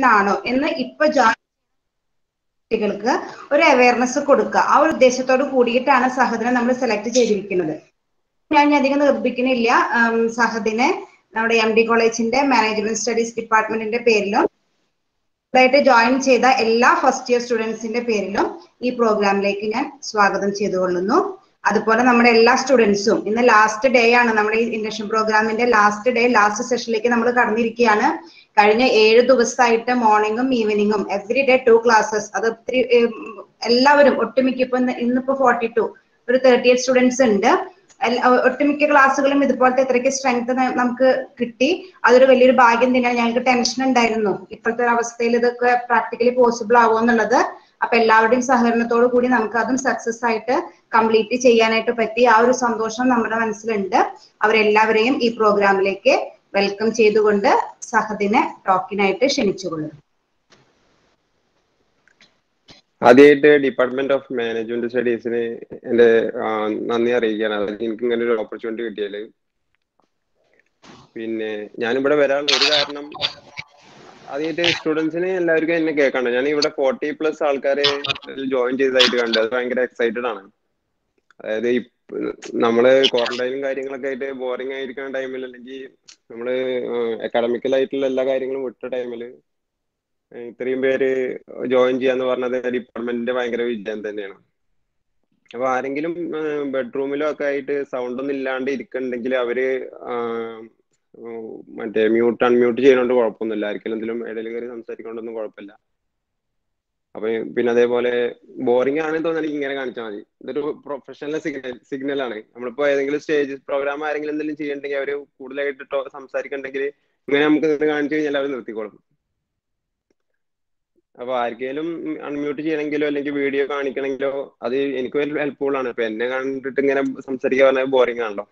ഫീൽഡിലാണോ എന്ന് ഇപ്പൊ ജോയിൻ കുട്ടികൾക്ക് ഒരു അവയർനെസ് കൊടുക്കുക ആ ഒരു ഉദ്ദേശത്തോട് കൂടിയിട്ടാണ് സഹദിനെ നമ്മൾ സെലക്ട് ചെയ്തിരിക്കുന്നത് ഞാൻ ഇനി അധികം നിർബന്ധിക്കുന്നില്ല ഉം, സഹദിനെ നമ്മുടെ എം ഡി കോളേജിന്റെ മാനേജ്മെന്റ് സ്റ്റഡീസ് ഡിപ്പാർട്ട്മെന്റിന്റെ പേരിലും ആയിട്ട് ജോയിൻ ചെയ്ത എല്ലാ ഫസ്റ്റ് ഇയർ സ്റ്റുഡൻസിന്റെ പേരിലും ഈ പ്രോഗ്രാമിലേക്ക് ഞാൻ സ്വാഗതം ചെയ്തുകൊള്ളുന്നു അതുപോലെ നമ്മുടെ എല്ലാ സ്റ്റുഡൻസും ഇന്ന് ലാസ്റ്റ് ഡേ ആണ് നമ്മുടെ ഈ ഇന്റർൻഷിപ്പ് പ്രോഗ്രാമിന്റെ ലാസ്റ്റ് ഡേ ലാസ്റ്റ് സെഷനിലേക്ക് നമ്മൾ കടന്നിരിക്കുകയാണ് കഴിഞ്ഞ ഏഴ് ദിവസമായിട്ട് മോർണിംഗും ഈവനിങ്ങും എവറി ഡേ ടു ക്ലാസ്സസ് അത് ഒത്തിരി ഉം, എല്ലാവരും ഒട്ടുമിക്ക ഇപ്പൊ ഇന്ന് ഇന്നിപ്പോ ഫോർട്ടി ടു ഒരു തേർട്ടി എയ്റ്റ് സ്റ്റുഡൻസ് ഉണ്ട് എൽ- ഒ- ഒട്ടുമിക്ക ക്ലാസ്സുകളും ഇതുപോലത്തെ ഇത്രയ്ക്ക് സ്ട്രെങ്ത് നമുക്ക് കിട്ടി അതൊരു വലിയൊരു ഭാഗ്യം തന്നെയാണ് ഞങ്ങൾക്ക് ടെൻഷൻ ഉണ്ടായിരുന്നു ഇപ്പോഴത്തെ ഒരു അവസ്ഥയിൽ ഇതൊക്കെ പ്രാക്ടിക്കലി പോസിബിൾ ആവുമോ എന്നുള്ളത് അപ്പൊ എല്ലാവരുടെയും സഹകരണത്തോടു കൂടി നമുക്ക് അതും സക്സസ് ആയിട്ട് കംപ്ലീറ്റ് ചെയ്യാനായിട്ട് പറ്റി ആ ഒരു സന്തോഷം നമ്മുടെ മനസ്സിലുണ്ട് അവരെല്ലാവരെയും ഈ പ്രോഗ്രാമിലേക്ക് വെൽക്കം ചെയ്തുകൊണ്ട് സഹദിനെ ടോക്കിനായിട്ട് ക്ഷണിച്ചുകൊള്ളുന്നു ആദ്യമായിട്ട് ഡിപ്പാർട്ട്മെന്റ് ഓഫ് മാനേജ്മെന്റ് സ്റ്റഡീസിന് എന്റെ ആ, നന്ദി അറിയിക്കുകയാണ് അതായത് എനിക്ക് ഇങ്ങനെ ഒരു ഓപ്പർച്യൂണിറ്റി കിട്ടിയാല് പിന്നെ ഞാനിവിടെ വരാനുള്ള ഒരു കാരണം ആദ്യമായിട്ട് സ്റ്റുഡൻസിന് എല്ലാവർക്കും എന്നെ കേൾക്കണ്ട ഞാൻ ഇവിടെ ഫോർട്ടി പ്ലസ് ആൾക്കാരെ ജോയിൻ ചെയ്തതായിട്ട് കണ്ടു അത് ഭയങ്കര എക്സൈറ്റഡ് ആണ് അതായത് ഇപ്പ- നമ്മള് ക്വാറന്റൈനും കാര്യങ്ങളൊക്കെ ആയിട്ട് ബോറിംഗ് ആയിരിക്കുന്ന ടൈമിൽ അല്ലെങ്കിൽ നമ്മള് അക്കാഡമിക്കൽ ആയിട്ടുള്ള എല്ലാ കാര്യങ്ങളും വിട്ട ടൈമില് ഇത്രയും പേര് ജോയിൻ ചെയ്യാന്ന് പറഞ്ഞത് ഡിപ്പാർട്ട്മെന്റിന്റെ ഭയങ്കര വിജയം തന്നെയാണ് അപ്പൊ ആരെങ്കിലും ബെഡ്റൂമിലോ ഒക്കെ ആയിട്ട് സൗണ്ട് ഒന്നും ഇല്ലാണ്ട് ഇരിക്കണ്ടെങ്കിൽ അവര് ആ, ഉം, മറ്റേ മ്യൂട്ട് അൺമ്യൂട്ട് ചെയ്യുന്നോണ്ട് കുഴപ്പമൊന്നുമില്ല ആർക്കെങ്കിലും എന്തെങ്കിലും ഇടയിൽ കയറി സംസാരിക്കൊണ്ടൊന്നും കുഴപ്പമില്ല അപ്പൊ പിന്നെ അതേപോലെ ബോറിംഗ് ആണെന്ന് തോന്നുന്നെങ്കിൽ ഇങ്ങനെ കാണിച്ചാൽ മതി ഇതൊരു പ്രൊഫഷണൽ സിഗ്നൽ സിഗ്നൽ ആണ് നമ്മളിപ്പോ ഏതെങ്കിലും സ്റ്റേജ് പ്രോഗ്രാം ആരെങ്കിലും എന്തെങ്കിലും ചെയ്യണ്ടെങ്കിൽ അവര് കൂടുതലായിട്ട് ടോ- സംസാരിക്കണ്ടെങ്കിൽ ഇങ്ങനെ നമുക്ക് ഇത് കാണിച്ചു കഴിഞ്ഞാൽ അവർ നിർത്തിക്കോളും അപ്പൊ ആർക്കെങ്കിലും അൺമ്യൂട്ട് ചെയ്യണമെങ്കിലോ അല്ലെങ്കിൽ വീഡിയോ കാണിക്കണമെങ്കിലോ അത് എനിക്ക് വലിയ ഹെൽപ്ഫുൾ ആണ് ഇപ്പൊ എന്നെ കണ്ടിട്ട് ഇങ്ങനെ സംസാരിക്കാൻ പറഞ്ഞാൽ ബോറിംഗ് ആണല്ലോ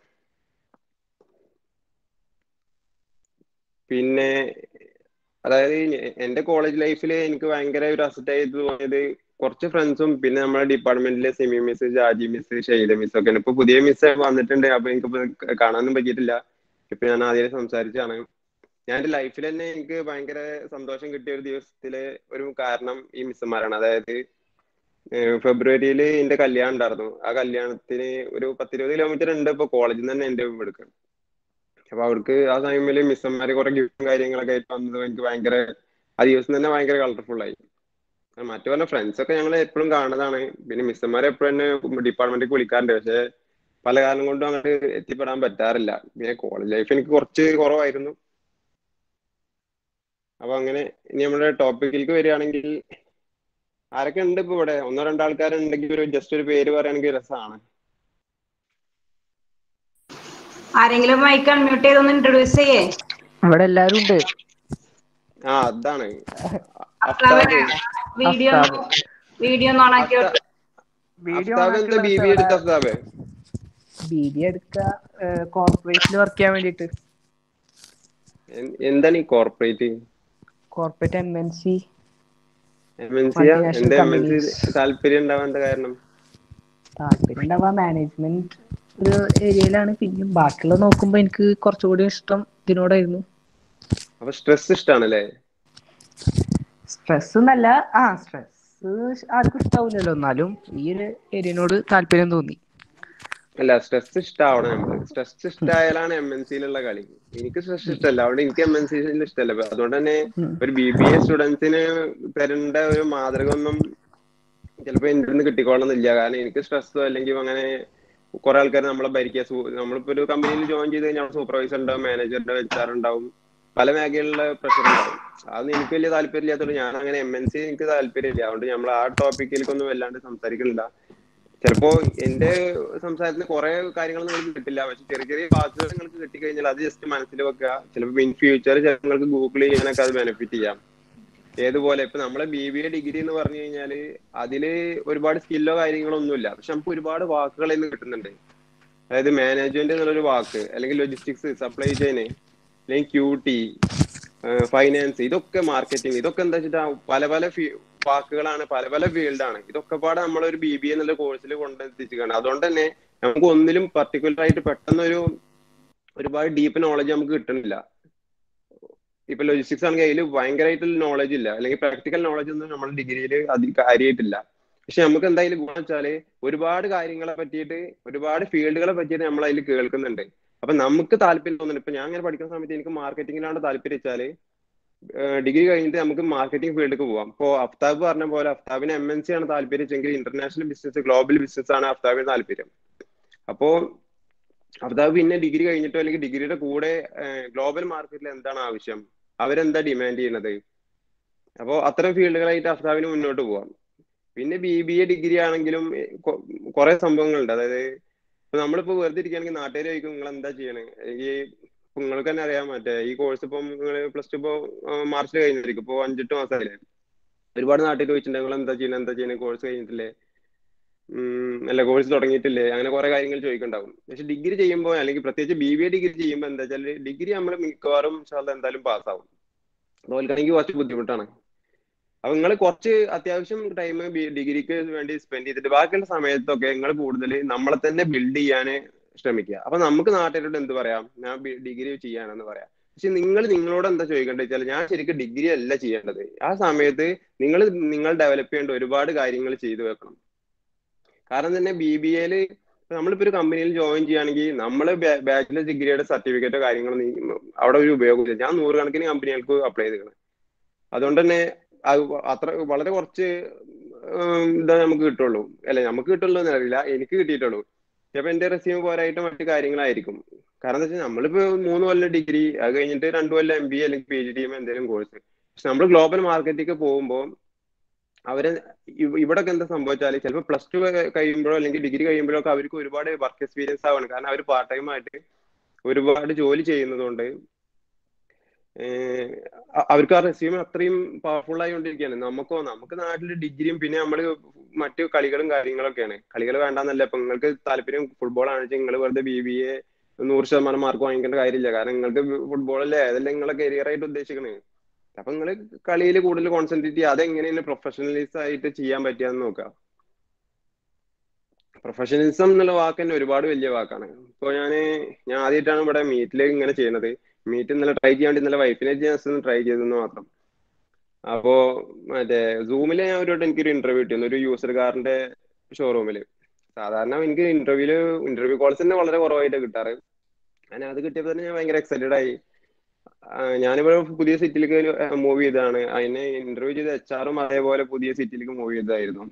പിന്നെ അതായത് ഞ- എന്റെ കോളേജ് ലൈഫിൽ എനിക്ക് ഭയങ്കര ഒരു അസറ്റ് ആയിട്ട് തോന്നിയത് കുറച്ച് ഫ്രണ്ട്സും പിന്നെ നമ്മുടെ ഡിപ്പാർട്ട്മെന്റിലെ Semi miss Jaji miss Sheila miss ഒക്കെ ഇപ്പൊ പുതിയ മിസ് വന്നിട്ടുണ്ട് അപ്പൊ എനിക്ക് കാണാനൊന്നും പറ്റിയിട്ടില്ല ഇപ്പൊ ഞാൻ ആദ്യം സംസാരിച്ചാണ് ഞാൻ എന്റെ ലൈഫിൽ തന്നെ എനിക്ക് ഭയങ്കര സന്തോഷം കിട്ടിയ ഒരു ദിവസത്തിലെ ഒരു കാരണം ഈ മിസ്സുമാരാണ് അതായത് ഫെബ്രുവരിയിൽ എന്റെ കല്യാണം ഉണ്ടായിരുന്നു ആ കല്യാണത്തിന് ഒരു പത്തിരുപത് കിലോമീറ്റർ ഉണ്ട് ഇപ്പൊ കോളേജിൽ നിന്ന് തന്നെ എന്റെ വീടുക്ക് അപ്പൊ അവർക്ക് ആ ടൈമിൽ മിസ്സന്മാര് കുറെ ഗിഫ്റ്റും കാര്യങ്ങളൊക്കെ ആയിട്ട് വന്നത് എനിക്ക് ഭയങ്കര ആ ദിവസം തന്നെ ഭയങ്കര കളർഫുൾ ആയി മറ്റു പല ഫ്രണ്ട്സ് ഒക്കെ ഞങ്ങൾ എപ്പോഴും കാണുന്നതാണ് പിന്നെ മിസ്സന്മാരെ എപ്പോഴും എന്നെ ഡിപ്പാർട്ട്മെന്റിലേക്ക് വിളിക്കാറുണ്ട് പക്ഷെ പല കാരണം കൊണ്ടും അങ്ങോട്ട് എത്തിപ്പെടാൻ പറ്റാറില്ല പിന്നെ കോളേജ് ലൈഫ് എനിക്ക് കുറച്ച് കുറവായിരുന്നു അപ്പൊ അങ്ങനെ ഇനി നമ്മുടെ ടോപ്പിക്കിലേക്ക് വരികയാണെങ്കിൽ ആരൊക്കെ ഉണ്ട് ഇപ്പൊ ഇവിടെ ഒന്നോ രണ്ടോ ആൾക്കാരുണ്ടെങ്കിൽ ഒരു ജസ്റ്റ് ഒരു പേര് പറയുകയാണെങ്കിൽ രസമാണ് ആരെങ്കിലും മൈക്ക് അൺമ്യൂട്ട് ചെയ്തൊന്ന് ഇൻട്രൊഡ്യൂസ് ചെയ്യേ ഇവിടെ എല്ലാരും ഉണ്ട് ആ അതാണ് അഫ്താബ് വീഡിയോ അഫ്താബ്. വീഡിയോ ഒന്ന് ഓണാക്കി അഫ്താ- വീഡിയോ അഫ്താബ് എന്താ ബി ബി എടുത്ത അഫ്താബ് ബി ബി എടുക്ക കോർപ്പറേഷനിൽ വർക്ക് ചെയ്യാൻ വേണ്ടിട്ട് എൻ- എന്താണ് ഈ corporate corporate M N C M N C Multinational എന്താ എം എൻ സി companies. താല്പര്യം ഉണ്ടാവാൻ കാരണം താല്പര്യം ഉണ്ടാവുക മാനേജ്മെന്റ് ഒരു ഏരിയയിലാണ് പിന്നെ ബാക്കിയുള്ള നോക്കുമ്പോ എനിക്ക് കുറച്ചുകൂടി ഇഷ്ടം ഇതിനോടായിരുന്നു അപ്പൊ സ്ട്രെസ് ഇഷ്ടാണല്ലേ സ്ട്രെസ് എന്നല്ല ആ സ്ട്രെസ് ആർക്കും ഇഷ്ടാവില്ലല്ലോ എന്നാലും ഈ ഒരു ഏരിയനോട് താല്പര്യം തോന്നി അല്ല സ്ട്രെസ് ഇഷ്ടാവണം നമ്മള് സ്ട്രെസ് ഇഷ്ടായാലാണ് എം എൻ സിയിലുള്ള കളി എനിക്ക് സ്ട്രെസ് ഇഷ്ടമല്ല അതുകൊണ്ട് എനിക്ക് എം എൻ സിയിൽ ഇഷ്ടമല്ല അപ്പൊ അതുകൊണ്ട് തന്നെ ഉം. ഒരു ബി ബി എ സ്റ്റുഡൻസിന് തരേണ്ട ഒരു മാതൃക ഒന്നും ചിലപ്പോ എന്റെ നിന്ന് കിട്ടിക്കോളണമെന്നില്ല കാരണം എനിക്ക് സ്ട്രെസ്സോ അല്ലെങ്കിൽ അങ്ങനെ കുറെ ആൾക്കാർ നമ്മളെ ഭരിക്കുക സൂ- നമ്മളിപ്പോ ഒരു കമ്പനിയിൽ ജോയിൻ ചെയ്ത് കഴിഞ്ഞാൽ സൂപ്പർവൈസർ ഉണ്ടാവും മാനേജറുടെ എച്ച് ആർ ഉണ്ടാവും പല മേഖലയിലുള്ള പ്രഷർ ഉണ്ടാവും അതൊന്നും എനിക്ക് വലിയ താല്പര്യമില്ലാത്തതുകൊണ്ട് ഞാൻ അങ്ങനെ എം എൻ സി എനിക്ക് താല്പര്യമില്ല അതുകൊണ്ട് നമ്മൾ ആ ടോപ്പിക്കിലേക്കൊന്നും വല്ലാണ്ട് സംസാരിക്കുന്നില്ല ചിലപ്പോ എന്റെ സംസാരത്തിന് കുറെ കാര്യങ്ങൾ നിങ്ങൾക്ക് കിട്ടില്ല പക്ഷെ ചെറിയ ചെറിയ വാക്കുകൾ നിങ്ങൾക്ക് കിട്ടിക്കഴിഞ്ഞാൽ അത് ജസ്റ്റ് മനസ്സിൽ വെക്കുക ചിലപ്പോൾ ഇൻ ഫ്യൂച്ചർ നിങ്ങൾക്ക് ഗൂഗിൾ ചെയ്യാനൊക്കെ അത് ബെനിഫിറ്റ് ചെയ്യാം ഏതുപോലെ ഇപ്പൊ നമ്മളെ ബി ബി എ ഡിഗ്രി എന്ന് പറഞ്ഞു കഴിഞ്ഞാല് അതില് ഒരുപാട് സ്കില്ലോ കാര്യങ്ങളോ ഒന്നുമില്ല പക്ഷെ നമുക്ക് ഒരുപാട് വാക്കുകൾ ഇന്ന് കിട്ടുന്നുണ്ട് അതായത് മാനേജ്മെന്റ് എന്നുള്ളൊരു വാക്ക് അല്ലെങ്കിൽ ലോജിസ്റ്റിക്സ് സപ്ലൈ ചെയിന് അല്ലെങ്കിൽ ക്യൂ ടി ഫൈനാൻസ് ഇതൊക്കെ മാർക്കറ്റിംഗ് ഇതൊക്കെ എന്താ വെച്ചിട്ടാ പല പല ഫീ- വാക്കുകളാണ് പല പല ഫീൽഡാണ് ഇതൊക്കെ പാടെ നമ്മളൊരു ബി ബി എന്നുള്ള കോഴ്സിൽ കൊണ്ടെത്തിച്ചിരിക്കുകയാണ് അതുകൊണ്ട് തന്നെ നമുക്ക് ഒന്നിലും പർട്ടിക്കുലർ ആയിട്ട് പെട്ടെന്നൊരു ഒരുപാട് ഡീപ്പ് നോളജ് നമുക്ക് കിട്ടുന്നില്ല ഇപ്പൊ ലോജിസ്റ്റിക്സ് ആണെങ്കിൽ അതിൽ ഭയങ്കരമായിട്ടുള്ള നോളജ് ഇല്ല അല്ലെങ്കിൽ പ്രാക്ടിക്കൽ നോളജ് ഒന്നും നമ്മുടെ ഡിഗ്രിയിൽ അധികം കാര്യമായിട്ടില്ല പക്ഷെ നമുക്ക് എന്തായാലും ഗുണം വെച്ചാല് ഒരുപാട് കാര്യങ്ങളെ പറ്റിയിട്ട് ഒരുപാട് ഫീൽഡുകളെ പറ്റിയിട്ട് നമ്മൾ അതിൽ കേൾക്കുന്നുണ്ട് അപ്പൊ നമുക്ക് താല്പര്യം തോന്നുന്നുണ്ട് ഇപ്പൊ ഞാൻ ഇങ്ങനെ പഠിക്കുന്ന സമയത്ത് എനിക്ക് മാർക്കറ്റിംഗിലാണ് താല്പര്യം വെച്ചാല് ഡിഗ്രി കഴിഞ്ഞിട്ട് നമുക്ക് മാർക്കറ്റിംഗ് ഫീൽഡിലേക്ക് പോവാം ഇപ്പോ അഫ്താബ് പറഞ്ഞ പോലെ അഫ്താബിന് എം എൻ സി ആണ് താല്പര്യം വെച്ചെങ്കിൽ ഇന്റർനാഷണൽ ബിസിനസ് ഗ്ലോബൽ ബിസിനസ് ആണ് അഫ്താബിന് താല്പര്യം അപ്പോ അഫ്താബ് പിന്നെ ഡിഗ്രി കഴിഞ്ഞിട്ടോ അല്ലെങ്കിൽ ഡിഗ്രിയുടെ കൂടെ ഗ്ലോബൽ മാർക്കറ്റിൽ എന്താണ് ആവശ്യം അവരെന്താ ഡിമാൻഡ് ചെയ്യുന്നത് അപ്പോൾ അത്തരം ഫീൽഡുകളായിട്ട് അഫ്താബിന് മുന്നോട്ട് പോവാം പിന്നെ ബി ബി എ ഡിഗ്രി ആണെങ്കിലും കുറെ സംഭവങ്ങളുണ്ട് അതായത് ഇപ്പൊ നമ്മളിപ്പോ വെറുതെ ഇരിക്കുകയാണെങ്കിൽ നാട്ടുകാർ ചോദിക്കും നിങ്ങൾ എന്താ ചെയ്യണേ ഈ നിങ്ങൾക്ക് തന്നെ അറിയാൻ മറ്റേ ഈ കോഴ്സ് ഇപ്പം നിങ്ങൾ പ്ലസ് ടു ഇപ്പോ മാർച്ചിൽ കഴിഞ്ഞിരിക്കും ഇപ്പൊ അഞ്ചെട്ട് മാസമായില്ലേ ഒരുപാട് നാട്ടിൽ ചോദിച്ചിട്ടുണ്ട് നിങ്ങൾ എന്താ ചെയ്യണേ എന്താ ചെയ്യണേ കോഴ്സ് കഴിഞ്ഞിട്ടില്ലേ അല്ല കോഴ്സ് തുടങ്ങിയിട്ടില്ലേ അങ്ങനെ കുറെ കാര്യങ്ങൾ ചോദിക്കുന്നുണ്ടാവും പക്ഷെ ഡിഗ്രി ചെയ്യുമ്പോൾ അല്ലെങ്കിൽ പ്രത്യേകിച്ച് ബി ബി എ ഡിഗ്രി ചെയ്യുമ്പോൾ എന്താ വെച്ചാൽ ഡിഗ്രി നമ്മൾ മിക്കവാറും എന്തായാലും പാസ്സാവും തോൽക്കണമെങ്കിൽ കുറച്ച് ബുദ്ധിമുട്ടാണ് അപ്പൊ നിങ്ങൾ കുറച്ച് അത്യാവശ്യം ടൈം ഡിഗ്രിക്ക് വേണ്ടി സ്പെൻഡ് ചെയ്തിട്ട് ബാക്കിയുള്ള സമയത്തൊക്കെ നിങ്ങൾ കൂടുതൽ നമ്മളെ തന്നെ ബിൽഡ് ചെയ്യാൻ ശ്രമിക്കുക അപ്പൊ നമുക്ക് നാട്ടുകാരോട് എന്ത് പറയാം ഞാൻ ഡിഗ്രി ചെയ്യാനെന്ന് പറയാം പക്ഷെ നിങ്ങൾ നിങ്ങളോട് എന്താ ചോദിക്കേണ്ടത് വെച്ചാൽ ഞാൻ ശരിക്കും ഡിഗ്രി അല്ല ചെയ്യേണ്ടത് ആ സമയത്ത് നിങ്ങൾ നിങ്ങൾ ഡെവലപ്പ് ചെയ്യേണ്ട ഒരുപാട് കാര്യങ്ങൾ ചെയ്തു വെക്കണം കാരണം തന്നെ ബി ബി എയിൽ നമ്മളിപ്പോ ഒരു കമ്പനിയിൽ ജോയിൻ ചെയ്യുകയാണെങ്കിൽ നമ്മൾ ബാച്ചിലർ ഡിഗ്രിയുടെ സർട്ടിഫിക്കറ്റോ കാര്യങ്ങളോ അവിടെ ഒരു ഉപയോഗമില്ല ഞാൻ നൂറുകണക്കിന് കമ്പനികൾക്ക് അപ്ലൈ ചെയ്തിരിക്കണം അതുകൊണ്ട് തന്നെ അത് അത്ര വളരെ കുറച്ച് ഇതാ നമുക്ക് കിട്ടുള്ളൂ അല്ലെ നമുക്ക് കിട്ടുള്ളൂ എന്നറിയില്ല എനിക്ക് കിട്ടിയിട്ടുള്ളൂ ചിലപ്പോ എന്റെ റെസ്യൂം പോരായിട്ട് മറ്റു കാര്യങ്ങളായിരിക്കും കാരണം എന്താ വെച്ചാൽ നമ്മളിപ്പോ മൂന്ന് കൊല്ലം ഡിഗ്രി അത് കഴിഞ്ഞിട്ട് രണ്ടു കൊല്ലം എം ബി അല്ലെങ്കിൽ പി ജി ഡി എന്തെങ്കിലും കോഴ്സ് പക്ഷെ നമ്മൾ ഗ്ലോബൽ മാർക്കറ്റിലേക്ക് പോകുമ്പോൾ അവര് ഇവിടെ എന്താ സംഭവിച്ചാൽ ചിലപ്പോൾ പ്ലസ് ടു കഴിയുമ്പോഴോ അല്ലെങ്കിൽ ഡിഗ്രി കഴിയുമ്പോഴോ ഒക്കെ അവർക്ക് ഒരുപാട് വർക്ക് എക്സ്പീരിയൻസ് ആവാണ് കാരണം അവർ പാർട്ട് ടൈം ആയിട്ട് ഒരുപാട് ജോലി ചെയ്യുന്നതുകൊണ്ട് അവർക്ക് ആ റെസ്യൂം അത്രയും പവർഫുൾ ആയിക്കൊണ്ടിരിക്കുകയാണ് നമുക്കോ നമുക്ക് നാട്ടിൽ ഡിഗ്രിയും പിന്നെ നമ്മൾ മറ്റു കളികളും കാര്യങ്ങളൊക്കെയാണ് കളികൾ വേണ്ടെന്നല്ല ഇപ്പൊ നിങ്ങൾക്ക് താല്പര്യം ഫുട്ബോൾ ആണെന്ന് വെച്ചാൽ നിങ്ങൾ വെറുതെ ബി ബി എ നൂറ് ശതമാനം മാർക്ക് വാങ്ങിക്കേണ്ട കാര്യമില്ല കാരണം നിങ്ങൾക്ക് ഫുട്ബോൾ അല്ലേ അതല്ലേ നിങ്ങളെ കരിയർ ആയിട്ട് ഉദ്ദേശിക്കണേ അപ്പൊ നിങ്ങൾ കളിയിൽ കൂടുതൽ കോൺസെൻട്രേറ്റ് ചെയ്യുക അതെങ്ങനെയാണ് പ്രൊഫഷണലിസം ആയിട്ട് ചെയ്യാൻ പറ്റിയെന്ന് നോക്കുക പ്രൊഫഷണലിസം എന്നുള്ള വാക്ക് തന്നെ ഒരുപാട് വലിയ വാക്കാണ് ഇപ്പൊ ഞാന് ഞാൻ ആദ്യമായിട്ടാണ് ഇവിടെ മീറ്റിൽ ഇങ്ങനെ ചെയ്യുന്നത് മീറ്റ് ഇന്നലെ ട്രൈ ചെയ്യാണ്ട് ഇന്നലെ വൈഫിനെ ജസ്റ്റ് ഒന്ന് ട്രൈ ചെയ്തെന്ന് മാത്രം അപ്പോ മറ്റേ സൂമില് ഞാൻ ഒരു എനിക്കൊരു ഇന്റർവ്യൂ കിട്ടിയിരുന്നു ഒരു യൂസർ കാറിന്റെ ഷോറൂമില് സാധാരണ എനിക്ക് ഇന്റർവ്യൂല് ഇന്റർവ്യൂ കോൾസ് തന്നെ വളരെ കുറവായിട്ട് കിട്ടാറ് ഞാൻ അത് കിട്ടിയപ്പോൾ തന്നെ ഞാൻ ഭയങ്കര എക്സൈറ്റഡ് ആയി ഞാനിവിടെ പുതിയ സിറ്റിയിലേക്ക് മൂവ് ചെയ്തതാണ് അതിനെ ഇന്റർവ്യൂ ചെയ്ത എച്ച് ആറും അതേപോലെ പുതിയ സിറ്റിയിലേക്ക് മൂവ് ചെയ്തതായിരുന്നു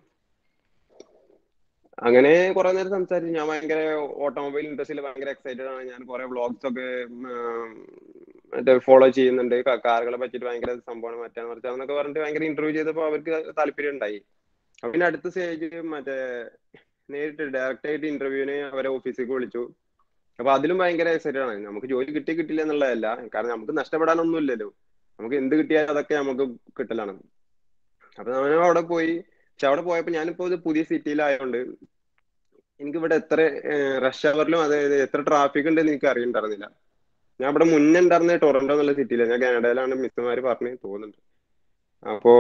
അങ്ങനെ കുറെ നേരം സംസാരിച്ചു ഞാൻ ഭയങ്കര ഓട്ടോമൊബൈൽ ഇൻഡസ്ട്രിയിൽ ഭയങ്കര എക്സൈറ്റഡ് ആണ് ഞാൻ കുറെ വ്ളോഗ്സ് ഒക്കെ മറ്റേ ഫോളോ ചെയ്യുന്നുണ്ട് കാറുകളെ പറ്റിയിട്ട് ഭയങ്കര സംഭവമാണ് മറ്റാന്ന് മറിച്ചാന്നൊക്കെ പറഞ്ഞിട്ട് ഭയങ്കര ഇന്റർവ്യൂ ചെയ്തപ്പോൾ അവർക്ക് താല്പര്യം ഉണ്ടായി അപ്പൊ പിന്നെ അടുത്ത സ്റ്റേജ് മറ്റേ നേരിട്ട് ഡയറക്റ്റ് ആയിട്ട് ഇന്റർവ്യൂവിന് അവരെ ഓഫീസിലേക്ക് വിളിച്ചു അപ്പൊ അതിലും ഭയങ്കര എക്സൈറ്റഡ് ആണ് നമുക്ക് ജോലി കിട്ടി കിട്ടില്ല എന്നുള്ളതല്ല കാരണം നമുക്ക് നഷ്ടപ്പെടാനൊന്നും ഇല്ലല്ലോ നമുക്ക് എന്ത് കിട്ടിയാൽ അതൊക്കെ നമുക്ക് കിട്ടലാണ് അപ്പൊ നമ്മൾ അവിടെ പോയി പക്ഷെ അവിടെ പോയപ്പോ ഞാനിപ്പോ ഇത് പുതിയ സിറ്റിയിലായതുകൊണ്ട് എനിക്ക് ഇവിടെ എത്ര റഷ് അവറിലും അതായത് എത്ര ട്രാഫിക് ഉണ്ടെന്ന് എനിക്ക് അറിയണ്ടായിരുന്നില്ല ഞാൻ ഇവിടെ മുന്നേ ഉണ്ടായിരുന്ന ടൊറന്റോ എന്നുള്ള സിറ്റിയിലാണ് ഞാൻ കാനഡയിലാണ് മിസ്സുമാര് പറഞ്ഞ് തോന്നുന്നുണ്ട് അപ്പോ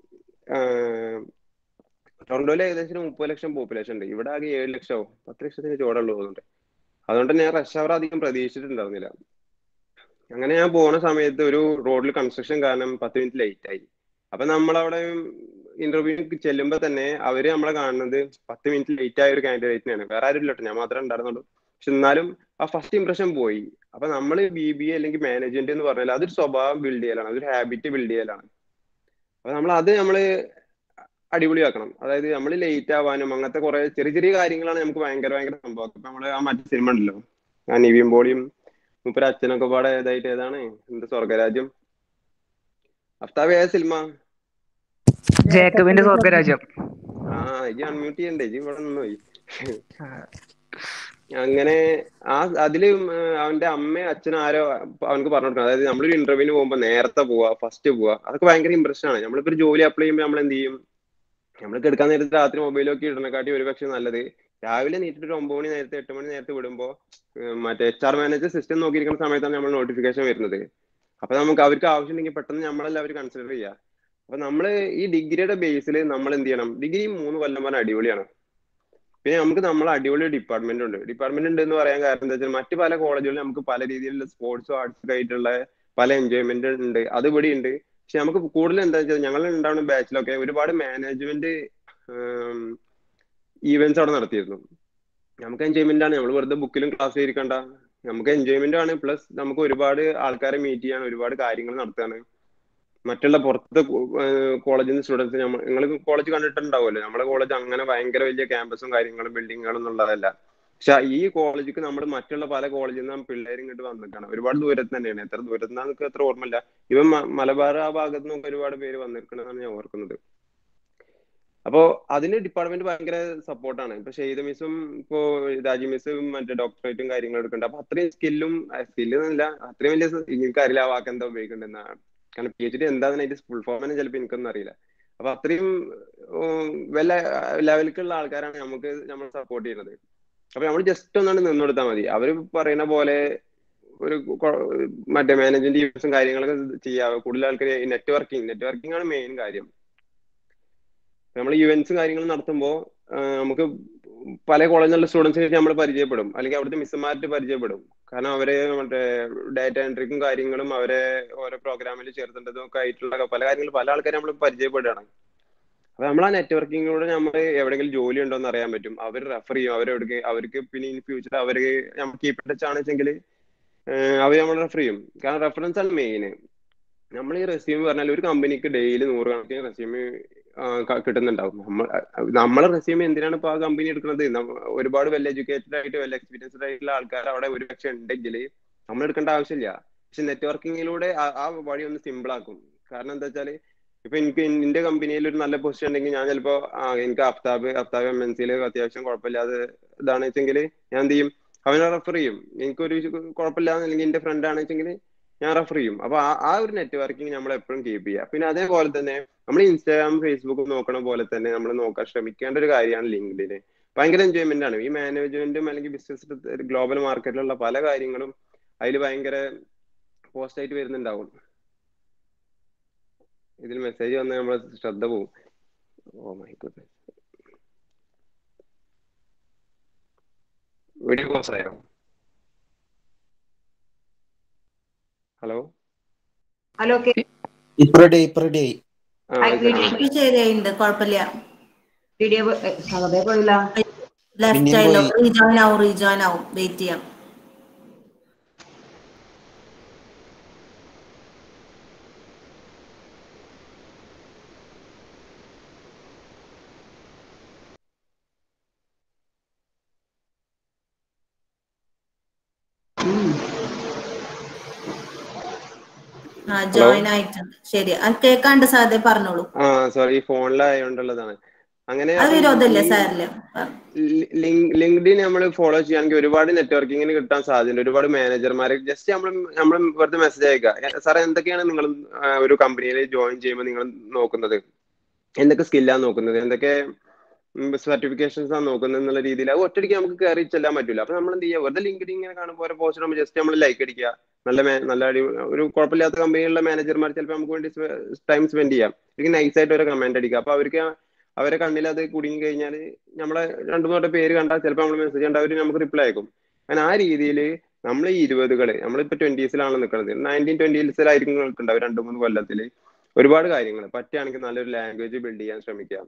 ടൊറന്റോയിൽ ഏകദേശം മുപ്പത് ലക്ഷം പോപ്പുലേഷൻ ഉണ്ട് ഇവിടെ ആകെ ഏഴ് ലക്ഷമോ പത്ത് ലക്ഷത്തിന് ചോടുള്ളൂ തോന്നുന്നുണ്ട് അതുകൊണ്ട് ഞാൻ റഷ് അവർ അധികം പ്രതീക്ഷിച്ചിട്ടുണ്ടായിരുന്നില്ല അങ്ങനെ ഞാൻ പോണ സമയത്ത് ഒരു റോഡിൽ കൺസ്ട്രക്ഷൻ കാരണം പത്ത് മിനിറ്റ് ലേറ്റ് ആയി അപ്പൊ നമ്മളവിടെ ഇന്റർവ്യൂക്ക് ചെല്ലുമ്പോ തന്നെ അവര് നമ്മളെ കാണുന്നത് പത്ത് മിനിറ്റ് ലേറ്റ് ആയ ഒരു കാൻഡിഡേറ്റിനെയാണ് വേറെ ആരും ഇല്ലട്ടോ ഞാൻ മാത്രമേ ഉണ്ടായിരുന്നുള്ളൂ പക്ഷെ എന്നാലും ആ ഫസ്റ്റ് ഇംപ്രഷൻ പോയി അപ്പൊ നമ്മൾ ബി ബി എ അല്ലെങ്കിൽ മാനേജ്മെന്റ് എന്ന് പറഞ്ഞാൽ അതൊരു സ്വഭാവം ബിൽഡ് ചെയ്യലാണ് അതൊരു ഹാബിറ്റ് ബിൽഡ് ചെയ്യലാണ് അപ്പൊ നമ്മൾ അത് നമ്മള് അടിപൊളിയാക്കണം അതായത് നമ്മൾ ലേറ്റ് ആവാനും അങ്ങനത്തെ കുറെ ചെറിയ ചെറിയ കാര്യങ്ങളാണ് നമുക്ക് ഭയങ്കര ഭയങ്കര സംഭവം ഇപ്പൊ നമ്മള് ആ മറ്റേ സിനിമ ഉണ്ടല്ലോ ആ നിവിൻ പോളിയും മുപ്പര് അച്ഛനൊക്കെ പാടെ ഏതായിട്ട് ഏതാണ് എന്ത് സ്വർഗരാജ്യം അഫ്താബ് ഏത് സിനിമ ജേക്കബിന്റെ സ്വർഗരാജ്യം ആ ഇജ് അൺമ്യൂട്ട് ചെയ്യണ്ടേ ഇജ് ഇവിടെ നിന്നോയി അങ്ങനെ ആ അതില് അവന്റെ അമ്മയും അച്ഛനും ആരോ അവനക്ക് പറഞ്ഞു കൊടുക്കണം അതായത് നമ്മളൊരു ഇന്റർവ്യൂവിന് പോകുമ്പോ നേരത്തെ പോവാ ഫസ്റ്റ് പോവാ അതൊക്കെ ഭയങ്കര ഇമ്പ്രഷൻ ആണ് നമ്മളിപ്പോ ഒരു ജോലി അപ്ലൈ ചെയ്യുമ്പോൾ നമ്മൾ എന്ത് ചെയ്യും നമ്മൾ എടുക്കാൻ നേരത്തെ രാത്രി മൊബൈലൊക്കെ ഇടണക്കാട്ടി ഒരു പക്ഷെ നല്ലത് രാവിലെ നീട്ടിട്ട് ഒരു ഒമ്പത് മണി നേരത്തെ എട്ട് മണി നേരത്തെ വിടുമ്പോ മറ്റേ എച്ച് ആർ മാനേജർ സിസ്റ്റം നോക്കിയിരിക്കുന്ന സമയത്താണ് നമ്മൾ നോട്ടിഫിക്കേഷൻ വരുന്നത് അപ്പൊ നമുക്ക് അവർക്ക് ആവശ്യമുണ്ടെങ്കിൽ പെട്ടെന്ന് നമ്മളെല്ലാം അവർ കൺസിഡർ ചെയ്യുക അപ്പൊ നമ്മൾ ഈ ഡിഗ്രിയുടെ ബേസിൽ നമ്മൾ എന്ത് ചെയ്യണം ഡിഗ്രി മൂന്ന് കൊല്ലം പറഞ്ഞാൽ അടിപൊളിയാണ് പിന്നെ നമുക്ക് നമ്മൾ അടിപൊളി ഡിപ്പാർട്ട്മെന്റ് ഉണ്ട് ഡിപ്പാർട്ട്മെന്റ് ഉണ്ട് എന്ന് പറയാൻ കാരണം എന്താ വെച്ചാൽ മറ്റു പല കോളേജുകളിലും നമുക്ക് പല രീതിയിലുള്ള സ്പോർട്സും ആർട്സും ആയിട്ടുള്ള പല എൻജോയ്മെന്റ് ഉണ്ട് അത് ഇവിടെ ഉണ്ട് പക്ഷെ നമുക്ക് കൂടുതൽ എന്താ വെച്ചാൽ ഞങ്ങൾ ഉണ്ടാവുന്ന ബാച്ചിലൊക്കെ ഒരുപാട് മാനേജ്മെന്റ് ഈവെന്റ്സ് അവിടെ നടത്തിയിരുന്നു നമുക്ക് എൻജോയ്മെന്റ് ആണ് നമ്മൾ വെറുതെ ബുക്കിലും ക്ലാസ്സിൽ ഇരിക്കണ്ട നമുക്ക് എൻജോയ്മെന്റ് ആണ് പ്ലസ് നമുക്ക് ഒരുപാട് ആൾക്കാരെ മീറ്റ് ചെയ്യാൻ ഒരുപാട് കാര്യങ്ങൾ നടത്താണ് മറ്റുള്ള പുറത്തെ കോളേജിൽ നിന്ന് സ്റ്റുഡൻസ് നിങ്ങൾ കോളേജ് കണ്ടിട്ടുണ്ടാവുമല്ലോ നമ്മുടെ കോളേജ് അങ്ങനെ ഭയങ്കര വലിയ ക്യാമ്പസും കാര്യങ്ങളും ബിൽഡിങ്ങുകളും എന്നുള്ളതല്ല പക്ഷെ ഈ കോളേജിക്ക് നമ്മൾ മറ്റുള്ള പല കോളേജിൽ നിന്നും പിള്ളേർ ഇങ്ങോട്ട് വന്നിട്ടാണ് ഒരുപാട് ദൂരത്ത് തന്നെയാണ് എത്ര ദൂരത്ത് നിന്നൊക്കെ എത്ര ഓർമ്മയില്ല ഇവൻ മലബാർ ആ ഭാഗത്ത് നിന്നൊക്കെ ഒരുപാട് പേര് വന്നിരിക്കണമെന്നാണ് ഞാൻ ഓർക്കുന്നത് അപ്പോ അതിന് ഡിപ്പാർട്ട്മെന്റ് ഭയങ്കര സപ്പോർട്ടാണ് ഇപ്പൊ ഷെയ്ദ് മിസ്സും ഇപ്പോ രാജി മിസ്സും മറ്റേ ഡോക്ടറേറ്റും കാര്യങ്ങളും എടുക്കുന്നുണ്ട് അപ്പൊ അത്രയും സ്കില്ലും സ്കില്ല് എന്നല്ല അത്രയും വലിയ എനിക്ക് അറിയില്ല ആ വാക്ക് എന്താ ഉപയോഗിക്കേണ്ടതെന്നാണ് കാരണം പി എച്ച് ഡി എന്താണെന്ന് അതിന്റെ ഫുൾ ഫോം തന്നെ ചിലപ്പോൾ എനിക്കൊന്നും അറിയില്ല അപ്പൊ അത്രയും വല്ല ലെവലിലേക്കുള്ള ആൾക്കാരാണ് നമുക്ക് നമ്മൾ സപ്പോർട്ട് ചെയ്യുന്നത് അപ്പൊ നമ്മൾ ജസ്റ്റ് ഒന്നാണ് നിന്ന് കൊടുത്താൽ മതി അവര് പറയുന്ന പോലെ ഒരു മറ്റേ മാനേജ്മെന്റ് യൂസും കാര്യങ്ങളൊക്കെ ചെയ്യാം കൂടുതൽ ആൾക്കാർ നെറ്റ്വർക്കിംഗ് നെറ്റ്വർക്കിംഗ് ആണ് മെയിൻ കാര്യം നമ്മൾ ഇവന്റ്സും കാര്യങ്ങളും നടത്തുമ്പോൾ നമുക്ക് പല കോളേജിലുള്ള സ്റ്റുഡൻസിനെ നമ്മൾ പരിചയപ്പെടും അല്ലെങ്കിൽ അവിടുത്തെ മിസ്സുമാരുടെ പരിചയപ്പെടും കാരണം അവരെ മറ്റേ ഡാറ്റ എൻട്രിക്കും കാര്യങ്ങളും അവരെ ഓരോ പ്രോഗ്രാമിൽ ചേർത്തേണ്ടതും ഒക്കെ ആയിട്ടുള്ള പല കാര്യങ്ങളും പല ആൾക്കാരും നമ്മൾ പരിചയപ്പെടുകയാണ് അപ്പൊ നമ്മൾ ആ നെറ്റ്വർക്കിങ്ങിലൂടെ നമ്മൾ എവിടെയെങ്കിലും ജോലി ഉണ്ടോ എന്ന് അറിയാൻ പറ്റും അവർ റെഫർ ചെയ്യും അവരെവിടെ അവർക്ക് പിന്നെ ഇൻ ഫ്യൂച്ചർ അവർക്ക് നമുക്ക് കീപ്പ് ടച്ച് ആണെച്ചെങ്കിൽ അവർ നമ്മൾ റെഫർ ചെയ്യും കാരണം റെഫറൻസ് ആണ് മെയിൻ നമ്മൾ ഈ റെസ്യൂം പറഞ്ഞാൽ ഒരു കമ്പനിക്ക് ഡെയിലി നൂറ് കണക്കിന് റെസ്യൂം കിട്ടുന്നുണ്ടാവും നമ്മൾ നമ്മളെ റെസ്യൂം എന്തിനാണ് ഇപ്പൊ ആ കമ്പനി എടുക്കുന്നത് ഒരുപാട് വെൽ എഡ്യൂക്കേറ്റഡ് ആയിട്ട് വെൽ എക്സ്പീരിയൻസ്ഡ് ആയിട്ടുള്ള ആൾക്കാർ അവിടെ ഒരു പക്ഷെ ഉണ്ടെങ്കിൽ നമ്മൾ എടുക്കേണ്ട ആവശ്യമില്ല പക്ഷെ നെറ്റ്വർക്കിങ്ങിലൂടെ ആ വഴി ഒന്ന് സിമ്പിൾ ആക്കും കാരണം എന്താ വെച്ചാൽ ഇപ്പൊ എനിക്ക് എന്റെ കമ്പനിയിൽ ഒരു നല്ല പൊസിഷൻ ഉണ്ടെങ്കിൽ ഞാൻ ചിലപ്പോ എനിക്ക് അഫ്താബ് അഫ്താബ് എം എൻ സിയിൽ അത്യാവശ്യം കുഴപ്പമില്ലാതെ ഇതാണ് വെച്ചെങ്കിൽ ഞാൻ എന്ത് ചെയ്യും അവനെ റെഫർ ചെയ്യും എനിക്കൊരു കുഴപ്പമില്ലാന്ന് അല്ലെങ്കിൽ എന്റെ ഫ്രണ്ട് ആണ് വെച്ചെങ്കിൽ ഞാൻ റെഫർ ചെയ്യും അപ്പൊ ആ ഒരു നെറ്റ്വർക്കിംഗ് നമ്മൾ എപ്പോഴും കീപ്പ് ചെയ്യുക പിന്നെ അതേപോലെ തന്നെ നമ്മൾ ഇൻസ്റ്റാഗ്രാം ഫേസ്ബുക്ക് നോക്കണ പോലെ തന്നെ നമ്മൾ നോക്കാൻ ശ്രമിക്കേണ്ട ഒരു കാര്യമാണ് ലിങ്ക്ഡിന് ഭയങ്കര എൻജോയ്മെന്റ് ആണ് ഈ മാനേജ്മെന്റും അല്ലെങ്കിൽ ബിസിനസ് ഗ്ലോബൽ മാർക്കറ്റിലുള്ള പല കാര്യങ്ങളും അതിൽ ഭയങ്കര പോസ്റ്റ് ആയിട്ട് വരുന്നുണ്ടാവും ഇതിൽ മെസ്സേജ് വന്നാൽ നമ്മൾ ശ്രദ്ധ പോവും oh my good video close ആയോ ഹലോ ഹലോ ഇപ്പൊ റെഡി ഇപ്പൊ റെഡി ആയി ശരിയായിട്ടുണ്ട് കുഴപ്പമില്ല വീഡിയോ അതേ പോയില്ല ലെഫ്റ്റ് ആയാലോ റീജോയിൻ ആവും റീജോയിൻ ആവും വെയിറ്റ് ചെയ്യാം ആ ജോയിൻ ആയിട്ടുണ്ട് ശരി അത് കേൾക്കാണ്ട് സാധ്യ പറഞ്ഞോളൂ ആ സോറി ഫോണിലായോണ്ടുള്ളതാണ് അങ്ങനെ അത് വിരോധമില്ല സാറില്ല ലിങ്ക്ഡിൻ നമ്മൾ ഫോളോ ചെയ്യുകയാണെങ്കിൽ ഒരുപാട് നെറ്റ്വർക്കിങ്ങിന് കിട്ടാൻ സാധ്യതയുണ്ട് ഒരുപാട് മാനേജർമാരെ ജസ്റ്റ് നമ്മൾ നമ്മൾ വെറുതെ മെസ്സേജ് അയക്കുക സാറേ എന്തൊക്കെയാണ് നിങ്ങൾ ഒരു കമ്പനിയിൽ ജോയിൻ ചെയ്യുമ്പോൾ നിങ്ങൾ നോക്കുന്നത് എന്തൊക്കെ സ്കില്ലാണ് നോക്കുന്നത് എന്തൊക്കെ സർട്ടിഫിക്കേഷൻസ് ആണ് നോക്കുന്നത് എന്നുള്ള രീതിയിൽ അത് ഒറ്റയ്ക്ക് നമുക്ക് കയറി ചെല്ലാൻ പറ്റില്ല അപ്പൊ നമ്മൾ എന്ത് ചെയ്യുക വെറുതെ ലിങ്ക്ഡിൻ ഇങ്ങനെ കാണുമ്പോൾ ഓരോ പോസ്റ്റ് നമ്മൾ ജസ്റ്റ് നമ്മൾ ലൈക്ക് അടിക്കുക നല്ല നല്ല അടി ഒരു കുഴപ്പമില്ലാത്ത കമ്പനിയിലുള്ള മാനേജർമാർ ചിലപ്പോൾ നമുക്ക് വേണ്ടി ടൈം സ്പെൻഡ് ചെയ്യാം എനിക്ക് നൈസ് ആയിട്ട് ഒരു കമന്റ് അടിക്കുക അപ്പൊ അവർക്ക് അവരെ കണ്ണിൽ അത് കുടുങ്ങി കഴിഞ്ഞാൽ നമ്മളെ രണ്ടു മൂന്നോട്ടെ പേര് കണ്ടാൽ ചിലപ്പോൾ നമ്മൾ മെസ്സേജ് കണ്ടാൽ അവർ നമുക്ക് റിപ്ലൈ അയക്കും അങ്ങനെ ആ രീതിയിൽ നമ്മൾ ഈ ഇരുപതുകള് നമ്മളിപ്പോ ട്വന്റീസിലാണ് നിൽക്കുന്നത് നയൻറ്റീൻ ട്വന്റീസിലായിരിക്കും നിൽക്കുന്നുണ്ടാവും രണ്ടു മൂന്ന് കൊല്ലത്തിൽ ഒരുപാട് കാര്യങ്ങൾ പറ്റുകയാണെങ്കിൽ നല്ലൊരു ലാംഗ്വേജ് ബിൽഡ് ചെയ്യാൻ ശ്രമിക്കാം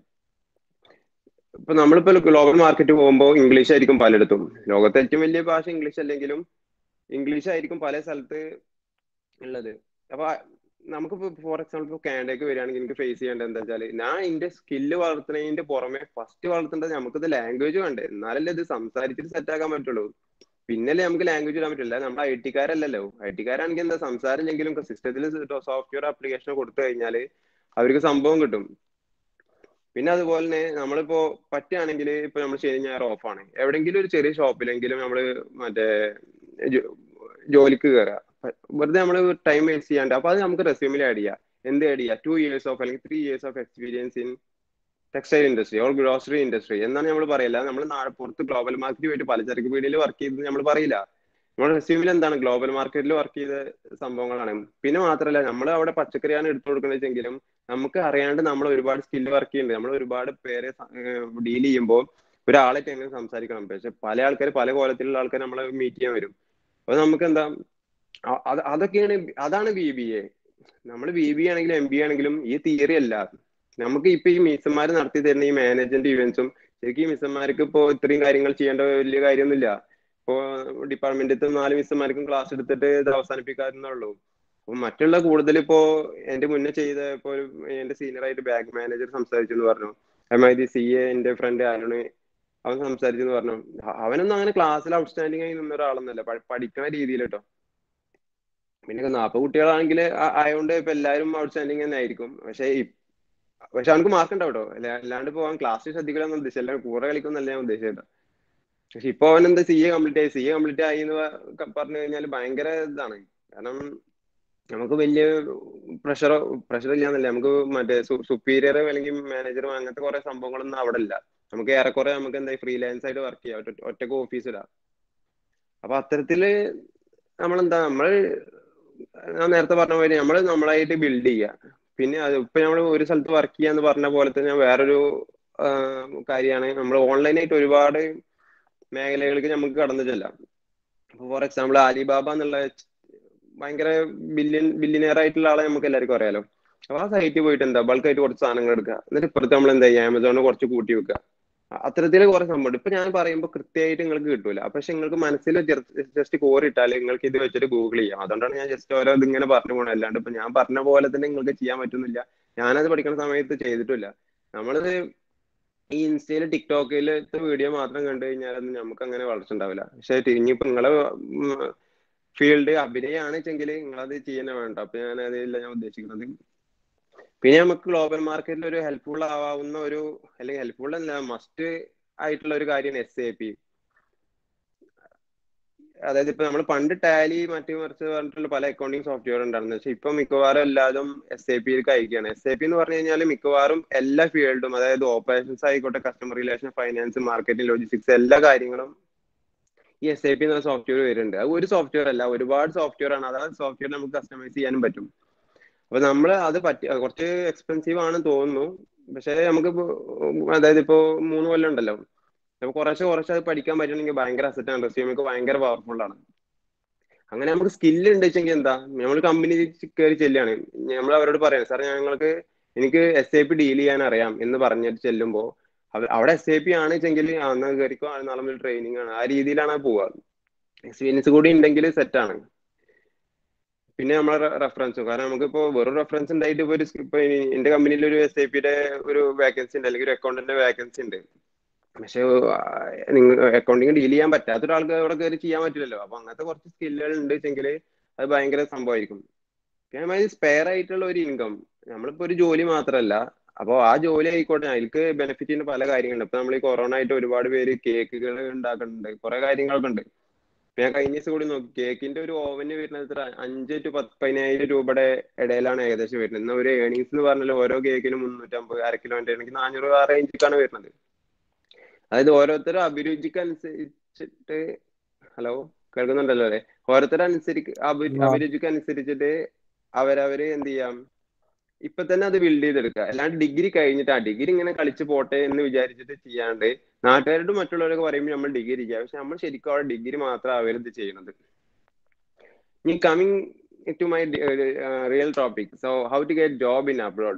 ഇപ്പൊ നമ്മളിപ്പോ ഗ്ലോബൽ മാർക്കറ്റ് പോകുമ്പോൾ ഇംഗ്ലീഷ് ആയിരിക്കും പലയിടത്തും ലോകത്തെ ഏറ്റവും വലിയ ഭാഷ ഇംഗ്ലീഷ് അല്ലെങ്കിലും ഇംഗ്ലീഷ് ആയിരിക്കും പല സ്ഥലത്ത് ഉള്ളത് അപ്പൊ നമുക്കിപ്പോ ഫോർ എക്സാമ്പിൾ കാനഡയ്ക്ക് വരികയാണെങ്കിൽ എനിക്ക് ഫേസ് ചെയ്യേണ്ടത് എന്താ വെച്ചാൽ ഞാൻ എന്റെ സ്കില്ല് വളർത്തുന്നതിന്റെ പുറമെ ഫസ്റ്റ് വളർത്തേണ്ടത് നമുക്കിത് ലാംഗ്വേജ് വേണ്ടേ എന്നാലല്ലേ ഇത് സംസാരിച്ചിട്ട് സെറ്റ് ആക്കാൻ പറ്റുള്ളൂ പിന്നല്ലേ നമുക്ക് ലാംഗ്വേജ് ഇടാൻ പറ്റില്ല നമ്മൾ ഐ ടിക്കാരല്ലല്ലോ ഐ ടിക്കാരാണെങ്കിൽ എന്താ സംസാരമില്ലെങ്കിലും സിസ്റ്റത്തിൽ സോഫ്റ്റ്വെയർ ആപ്ലിക്കേഷൻ കൊടുത്തു കഴിഞ്ഞാൽ അവർക്ക് സംഭവം കിട്ടും പിന്നെ അതുപോലെ തന്നെ നമ്മളിപ്പോ പറ്റുകയാണെങ്കിൽ ഇപ്പൊ നമ്മൾ ശനി ഞായർ ഓഫാണ് എവിടെങ്കിലും ഒരു ചെറിയ ഷോപ്പിലെങ്കിലും നമ്മൾ മറ്റേ ജോലിക്ക് കയറുക വെറുതെ നമ്മൾ ടൈം വേസ്റ്റ് ചെയ്യാണ്ട് അപ്പൊ അത് നമുക്ക് റെസ്യൂമിൽ ആഡ് ചെയ്യാം എന്ത് ആഡ് ചെയ്യുക ടു ഇയേഴ്സ് ഓഫ് അല്ലെങ്കിൽ three years of experience in textile industry or grocery industry എന്നാണ് നമ്മൾ പറയില്ല നമ്മൾ നാളെ പുറത്ത് ഗ്ലോബൽ മാർക്കറ്റ് പോയിട്ട് പലചരക്ക് പീടിയിൽ വർക്ക് ചെയ്ത് നമ്മൾ പറയില്ല നമ്മുടെ റെസ്യൂമിൽ എന്താണ് ഗ്ലോബൽ മാർക്കറ്റിൽ വർക്ക് ചെയ്ത സംഭവങ്ങളാണ് പിന്നെ മാത്രമല്ല നമ്മൾ അവിടെ പച്ചക്കറിയാണ് എടുത്തു കൊടുക്കുന്നതെങ്കിലും നമുക്ക് അറിയാണ്ട് നമ്മൾ ഒരുപാട് സ്കില്ല് വർക്ക് ചെയ്യുന്നുണ്ട് നമ്മൾ ഒരുപാട് പേരെ ഡീൽ ചെയ്യുമ്പോൾ ഒരാളായിട്ട് എങ്ങനെ സംസാരിക്കണം പക്ഷെ പല ആൾക്കാർ പല കോലത്തിലുള്ള ആൾക്കാർ നമ്മളെ മീറ്റ് ചെയ്യാൻ വരും അപ്പൊ നമുക്ക് എന്താ അ- അത് അതൊക്കെയാണ് അതാണ് ബി ബി എ നമ്മൾ ബി ബി ആണെങ്കിലും എം ബി ആണെങ്കിലും ഈ തിയറി അല്ല നമുക്ക് ഇപ്പൊ ഈ മിസ്സന്മാർ നടത്തി തരുന്ന ഈ മാനേജ്മെന്റ് ഇവന്റ്സും ശരിക്കും ഈ മിസ്സന്മാർക്ക് ഇപ്പോ ഇത്രയും കാര്യങ്ങൾ ചെയ്യേണ്ട വലിയ കാര്യമൊന്നുമില്ല ഇപ്പോ ഡിപ്പാർട്ട്മെന്റിൽ നാല് മിസ്സന്മാർക്കും ക്ലാസ് എടുത്തിട്ട് ഇത് അവസാനിപ്പിക്കാറുള്ളൂ അപ്പൊ മറ്റുള്ള കൂടുതൽ ഇപ്പോ എന്റെ മുന്നേ ചെയ്ത ഇപ്പോ ഒരു എന്റെ സീനിയർ ആയിട്ട് ബാങ്ക് മാനേജർ സംസാരിച്ചു എന്ന് പറഞ്ഞു അതേമാതിരി സി എ എന്റെ ഫ്രണ്ട് അരുണ് അവൻ സംസാരിച്ചു എന്ന് പറഞ്ഞു അ- അവനൊന്നും അങ്ങനെ ക്ലാസ്സിൽ ഔട്ട്സ്റ്റാൻഡിംഗ് ആയി നിന്ന ഒരാളൊന്നല്ല പഠി- പഠിക്കണ രീതിയിൽ കേട്ടോ പിന്നെ നാൽപ്പത് കുട്ടികളാണെങ്കിൽ ആയതുകൊണ്ട് ഇപ്പൊ എല്ലാവരും ഔട്ട്സ്റ്റാൻഡിംഗ് തന്നെ ആയിരിക്കും പക്ഷെ ഇ- പക്ഷെ അവനക്ക് മാർക്ക് ഉണ്ടാവും കേട്ടോ അല്ല അല്ലാണ്ട് ഇപ്പൊ അവൻ ക്ലാസ്സിൽ ശ്രദ്ധിക്കണം ഉദ്ദേശിച്ചു അല്ല കൂടെ കളിക്കുന്നല്ല ഞാൻ ഉദ്ദേശിച്ചത് പക്ഷെ ഇപ്പൊ അവൻ എന്താ സി എ കംപ്ലീറ്റ് ആയി സി എ കംപ്ലീറ്റ് ആയി എന്ന് പ- പറഞ്ഞു കഴിഞ്ഞാൽ ഭയങ്കര ഇതാണ് കാരണം നമുക്ക് വലിയ പ്രഷറോ പ്രഷർ ഇല്ലാന്നല്ല നമുക്ക് മറ്റേ സുപ്പീരിയർ അല്ലെങ്കിൽ മാനേജർ അങ്ങനത്തെ കുറെ സംഭവങ്ങളൊന്നും അവിടെ ഇല്ല നമുക്ക് ഏറെക്കുറെ നമുക്ക് എന്താ ഫ്രീലാൻസ് ആയിട്ട് വർക്ക് ചെയ്യാം ഒറ്റ- ഒറ്റക്ക് ഓഫീസിലാ അപ്പൊ അത്തരത്തില് നമ്മളെന്താ നമ്മൾ ഞാൻ നേരത്തെ പറഞ്ഞ പോലെ നമ്മൾ നമ്മളായിട്ട് ബിൽഡ് ചെയ്യുക പിന്നെ അത് ഇപ്പൊ നമ്മൾ ഒരു സ്ഥലത്ത് വർക്ക് ചെയ്യാന്ന് പറഞ്ഞ പോലെ തന്നെ വേറൊരു കാര്യമാണ് നമ്മൾ ഓൺലൈനായിട്ട് ഒരുപാട് മേഖലകൾക്ക് നമുക്ക് കടന്നു ചെല്ലാം ഇപ്പൊ ഫോർ എക്സാമ്പിൾ അലിബാബ എന്നുള്ള ഭയങ്കര ബില്യൺ ബില്യനെയർ ആയിട്ടുള്ള ആളെ നമുക്ക് എല്ലാവർക്കും അറിയാലോ അപ്പൊ ആ സൈറ്റിൽ പോയിട്ട് എന്താ ബൾക്കായിട്ട് കുറച്ച് സാധനങ്ങൾ എടുക്കുക എന്നിട്ട് ഇപ്പുറത്ത് നമ്മൾ എന്താ ചെയ്യുക ആമസോണിൽ കുറച്ച് കൂട്ടി വെക്കുക അത്തരത്തിൽ കുറെ സംഭവം ഇപ്പൊ ഞാൻ പറയുമ്പോൾ കൃത്യമായിട്ട് നിങ്ങൾക്ക് കിട്ടൂല പക്ഷെ നിങ്ങൾക്ക് മനസ്സിൽ ജസ്റ്റ് കോറിട്ടാൽ നിങ്ങൾക്ക് ഇത് വെച്ചിട്ട് ഗൂഗിൾ ചെയ്യാം അതുകൊണ്ടാണ് ഞാൻ ജസ്റ്റ് ഓരോ ഇതിങ്ങനെ പറഞ്ഞു പോകണം അല്ലാണ്ട് ഇപ്പൊ ഞാൻ പറഞ്ഞ പോലെ തന്നെ നിങ്ങൾക്ക് ചെയ്യാൻ പറ്റുന്നില്ല ഞാനത് പഠിക്കുന്ന സമയത്ത് ചെയ്തിട്ടില്ല നമ്മളിത് ഈ ഇൻസ്റ്റയില് ടിക്ടോക്കിലത്തെ വീഡിയോ മാത്രം കണ്ടു കഴിഞ്ഞാലൊന്നും നമുക്ക് അങ്ങനെ വളർച്ച ഉണ്ടാവില്ല പക്ഷെ ഇനിയിപ്പോ നിങ്ങളെ ഫീൽഡ് അഭിനയമാണ് വെച്ചെങ്കിൽ നിങ്ങളത് ചെയ്യാൻ വേണ്ട അപ്പൊ ഞാൻ അതില്ല ഞാൻ ഉദ്ദേശിക്കുന്നത് പിന്നെ നമുക്ക് ഗ്ലോബൽ മാർക്കറ്റിൽ ഒരു ഹെൽപ്ഫുൾ ആവാവുന്ന ഒരു അല്ലെങ്കിൽ ഹെൽപ്ഫുൾ അല്ല മസ്റ്റ് ആയിട്ടുള്ള ഒരു കാര്യമാണ് എസ് എ പി അതായത് ഇപ്പൊ നമ്മൾ പണ്ട് ടാലി മറ്റു മറിച്ച് പറഞ്ഞിട്ടുള്ള പല അക്കൗണ്ടിങ് സോഫ്റ്റ്വെയർ ഉണ്ടായിരുന്നു പക്ഷെ ഇപ്പൊ മിക്കവാറും എല്ലാതും എസ് എ പിയിലേക്ക് അയക്കുകയാണ് എസ് എ പി എന്ന് പറഞ്ഞു കഴിഞ്ഞാൽ മിക്കവാറും എല്ലാ ഫീൽഡും അതായത് ഓപ്പറേഷൻസ് ആയിക്കോട്ടെ customer relation finance marketing logistics എല്ലാ കാര്യങ്ങളും ഈ എസ് എ പി എന്ന സോഫ്റ്റ്വെയർ വരുന്നുണ്ട് അത് ഒരു സോഫ്റ്റ്വെയർ അല്ല ഒരുപാട് സോഫ്റ്റ്വെയർ ആണ് അതായത് സോഫ്റ്റ്വെയർ നമുക്ക് കസ്റ്റമൈസ് ചെയ്യാനും പറ്റും അപ്പൊ നമ്മൾ അത് പറ്റി കുറച്ച് എക്സ്പെൻസീവ് ആണെന്ന് തോന്നുന്നു പക്ഷെ നമുക്ക് അതായത് ഇപ്പോ മൂന്ന് കൊല്ലം ഉണ്ടല്ലോ നമുക്ക് കുറച്ച് കുറച്ച് അത് പഠിക്കാൻ പറ്റണമെങ്കിൽ ഭയങ്കര അസറ്റ് ആണ് റെസ്യൂമൊക്കെ ഭയങ്കര പവർഫുൾ ആണ് അങ്ങനെ നമുക്ക് സ്കില്ല് ഉണ്ട് വെച്ചെങ്കിൽ എന്താ നമ്മൾ കമ്പനി കയറി ചെല്ലുകയാണ് നമ്മൾ അവരോട് പറയാം സാർ ഞങ്ങൾക്ക് എനിക്ക് എസ് ഐ പി ഡീൽ ചെയ്യാൻ അറിയാം എന്ന് പറഞ്ഞിട്ട് ചെല്ലുമ്പോൾ അവിടെ എസ് ഐ പി ആണ് വെച്ചെങ്കിൽ അന്ന് കയറിക്കോ നാളെ മുതൽ ട്രെയിനിങ് ആണ് ആ രീതിയിലാണ് പോവുക എക്സ്പീരിയൻസ് കൂടി ഉണ്ടെങ്കിൽ സെറ്റ് ആണ് പിന്നെ നമ്മളെ റെഫറൻസും കാരണം നമുക്കിപ്പോ വെറും റെഫറൻസ് ഉണ്ടായിട്ട് ഇപ്പൊ ഒരു ഇപ്പൊ എന്റെ കമ്പനിയിൽ ഒരു എസ് ഐ പിയുടെ ഒരു വേക്കൻസി ഉണ്ട് അല്ലെങ്കിൽ ഒരു അക്കൗണ്ടന്റ് വേക്കൻസി ഉണ്ട് പക്ഷെ നിങ്ങൾ അക്കൗണ്ടിങ് ഡീൽ ചെയ്യാൻ പറ്റാത്ത ഒരാൾക്ക് അവിടെ കയറി ചെയ്യാൻ പറ്റില്ലല്ലോ അപ്പൊ അങ്ങനത്തെ കുറച്ച് സ്കില്ലുകൾ ഉണ്ട് വെച്ചെങ്കിൽ അത് ഭയങ്കര സംഭവമായിരിക്കും പിന്നെ സ്പെയർ ആയിട്ടുള്ള ഒരു ഇൻകം നമ്മളിപ്പോ ഒരു ജോലി മാത്രമല്ല അപ്പോൾ ആ ജോലി ആയിക്കോട്ടെ അതിൽക്ക് ബെനിഫിറ്റ് ചെയ്യുന്ന പല കാര്യങ്ങളുണ്ട് ഇപ്പൊ നമ്മൾ ഈ കൊറോണ ആയിട്ട് ഒരുപാട് പേര് കേക്കുകൾ ഉണ്ടാക്കുന്നുണ്ട് കുറെ കാര്യങ്ങളൊക്കെ ഉണ്ട് ഞാൻ കഴിഞ്ഞ ദിവസം കൂടി നോക്കി കേക്കിന്റെ ഒരു ഓവന് വരുന്നത് എത്ര അഞ്ച് ടു പത്ത് പതിനായിരം രൂപയുടെ ഇടയിലാണ് ഏകദേശം വരുന്നത് എന്നാൽ ഒരു ഏണിങ്സ് എന്ന് പറഞ്ഞാൽ ഓരോ കേക്കിനും മുന്നൂറ്റമ്പത് അര കിലോന്റെ ആണെങ്കിൽ നാനൂറ് ആ റേഞ്ചിലേക്കാണ് വരുന്നത് അതായത് ഓരോരുത്തരും അഭിരുചിക്ക് അനുസരിച്ചിട്ട് ഹലോ കേൾക്കുന്നുണ്ടല്ലോ അല്ലെ ഓരോരുത്തരും അനുസരിച്ച് അഭിരുചിക്ക് അനുസരിച്ചിട്ട് അവരവര് എന്ത് ചെയ്യാം ഇപ്പൊ തന്നെ അത് ബിൽഡ് ചെയ്തെടുക്കുക അല്ലാണ്ട് ഡിഗ്രി കഴിഞ്ഞിട്ട് ആ ഡിഗ്രി ഇങ്ങനെ കളിച്ച് പോട്ടെ എന്ന് വിചാരിച്ചിട്ട് ചെയ്യാണ്ട് നാട്ടുകാരോട് മറ്റുള്ളവരൊക്കെ പറയുമ്പോൾ നമ്മൾ ഡിഗ്രി ചെയ്യുക പക്ഷെ നമ്മൾ ശരിക്കും അവിടെ ഡിഗ്രി മാത്രം അവരുത് ചെയ്യുന്നത് ഇനി coming to my real topic so how to get job in abroad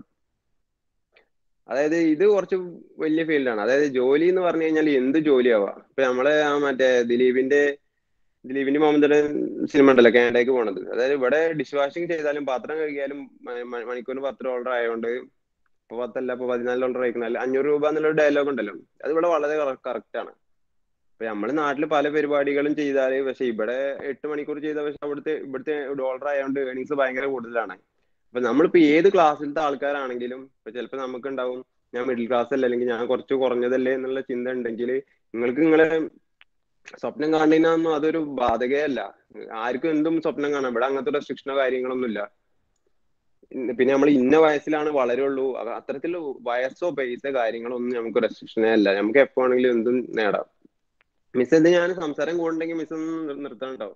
അതായത് ഇത് കുറച്ച് വലിയ ഫീൽഡാണ് അതായത് ജോലി എന്ന് പറഞ്ഞു കഴിഞ്ഞാൽ എന്ത് ജോലിയാവാം ഇപ്പൊ നമ്മളെ ആ മറ്റേ ദിലീപിന്റെ ദിലീപിന്റെ മുഹമ്മദിന്റെ സിനിമ ഉണ്ടല്ലോ കാനഡയ്ക്ക് പോണത് അതായത് ഇവിടെ ഡിഷ് വാഷിംഗ് ചെയ്താലും പാത്രം കഴുകിയാലും മണിക്കൂറിന് പത്ത് ഡോളർ ആയതുകൊണ്ട് ഇപ്പൊ പത്തല്ല ഇപ്പൊ പതിനാല് ഡോളർ അയക്കണല്ല അഞ്ഞൂറ് രൂപ എന്നുള്ള ഡയലോഗ് ഉണ്ടല്ലോ അത് ഇവിടെ വളരെ കറക്റ്റ് ആണ് ഇപ്പൊ നമ്മുടെ നാട്ടിൽ പല പരിപാടികളും ചെയ്താല് പക്ഷെ ഇവിടെ എട്ട് മണിക്കൂർ ചെയ്ത പക്ഷെ അവിടുത്തെ ഇവിടുത്തെ ഡോളർ ആയതുകൊണ്ട് ഏണിങ്സ് ഭയങ്കര കൂടുതലാണ് അപ്പൊ നമ്മളിപ്പോ ഏത് ക്ലാസ്സിലത്തെ ആൾക്കാരാണെങ്കിലും ഇപ്പൊ ചിലപ്പോ നമുക്ക് ഉണ്ടാവും ഞാൻ മിഡിൽ ക്ലാസ് അല്ല അല്ലെങ്കിൽ ഞാൻ കുറച്ച് കുറഞ്ഞതല്ലേ എന്നുള്ള ചിന്ത ഉണ്ടെങ്കിൽ നിങ്ങൾക്ക് നിങ്ങളെ സ്വപ്നം കാണുന്നതിനൊന്നും അതൊരു ബാധകയല്ല ആർക്കും എന്തും സ്വപ്നം കാണാം ഇവിടെ അങ്ങനത്തെ റെസ്ട്രിക്ഷനോ കാര്യങ്ങളൊന്നും ഇല്ല പിന്നെ നമ്മൾ ഇന്ന വയസ്സിലാണ് വളരുള്ളൂ അത്തരത്തിൽ വയസ്സോ പൈസ കാര്യങ്ങളോ ഒന്നും നമുക്ക് റെസ്ട്രിക്ഷനേ അല്ല നമുക്ക് എപ്പോ ആണെങ്കിലും എന്തും നേടാം മിസ് എന്ത് ഞാൻ സംസാരം കൂടുണ്ടെങ്കിൽ മിസ് ഒന്ന് നിർത്തണം കേട്ടോ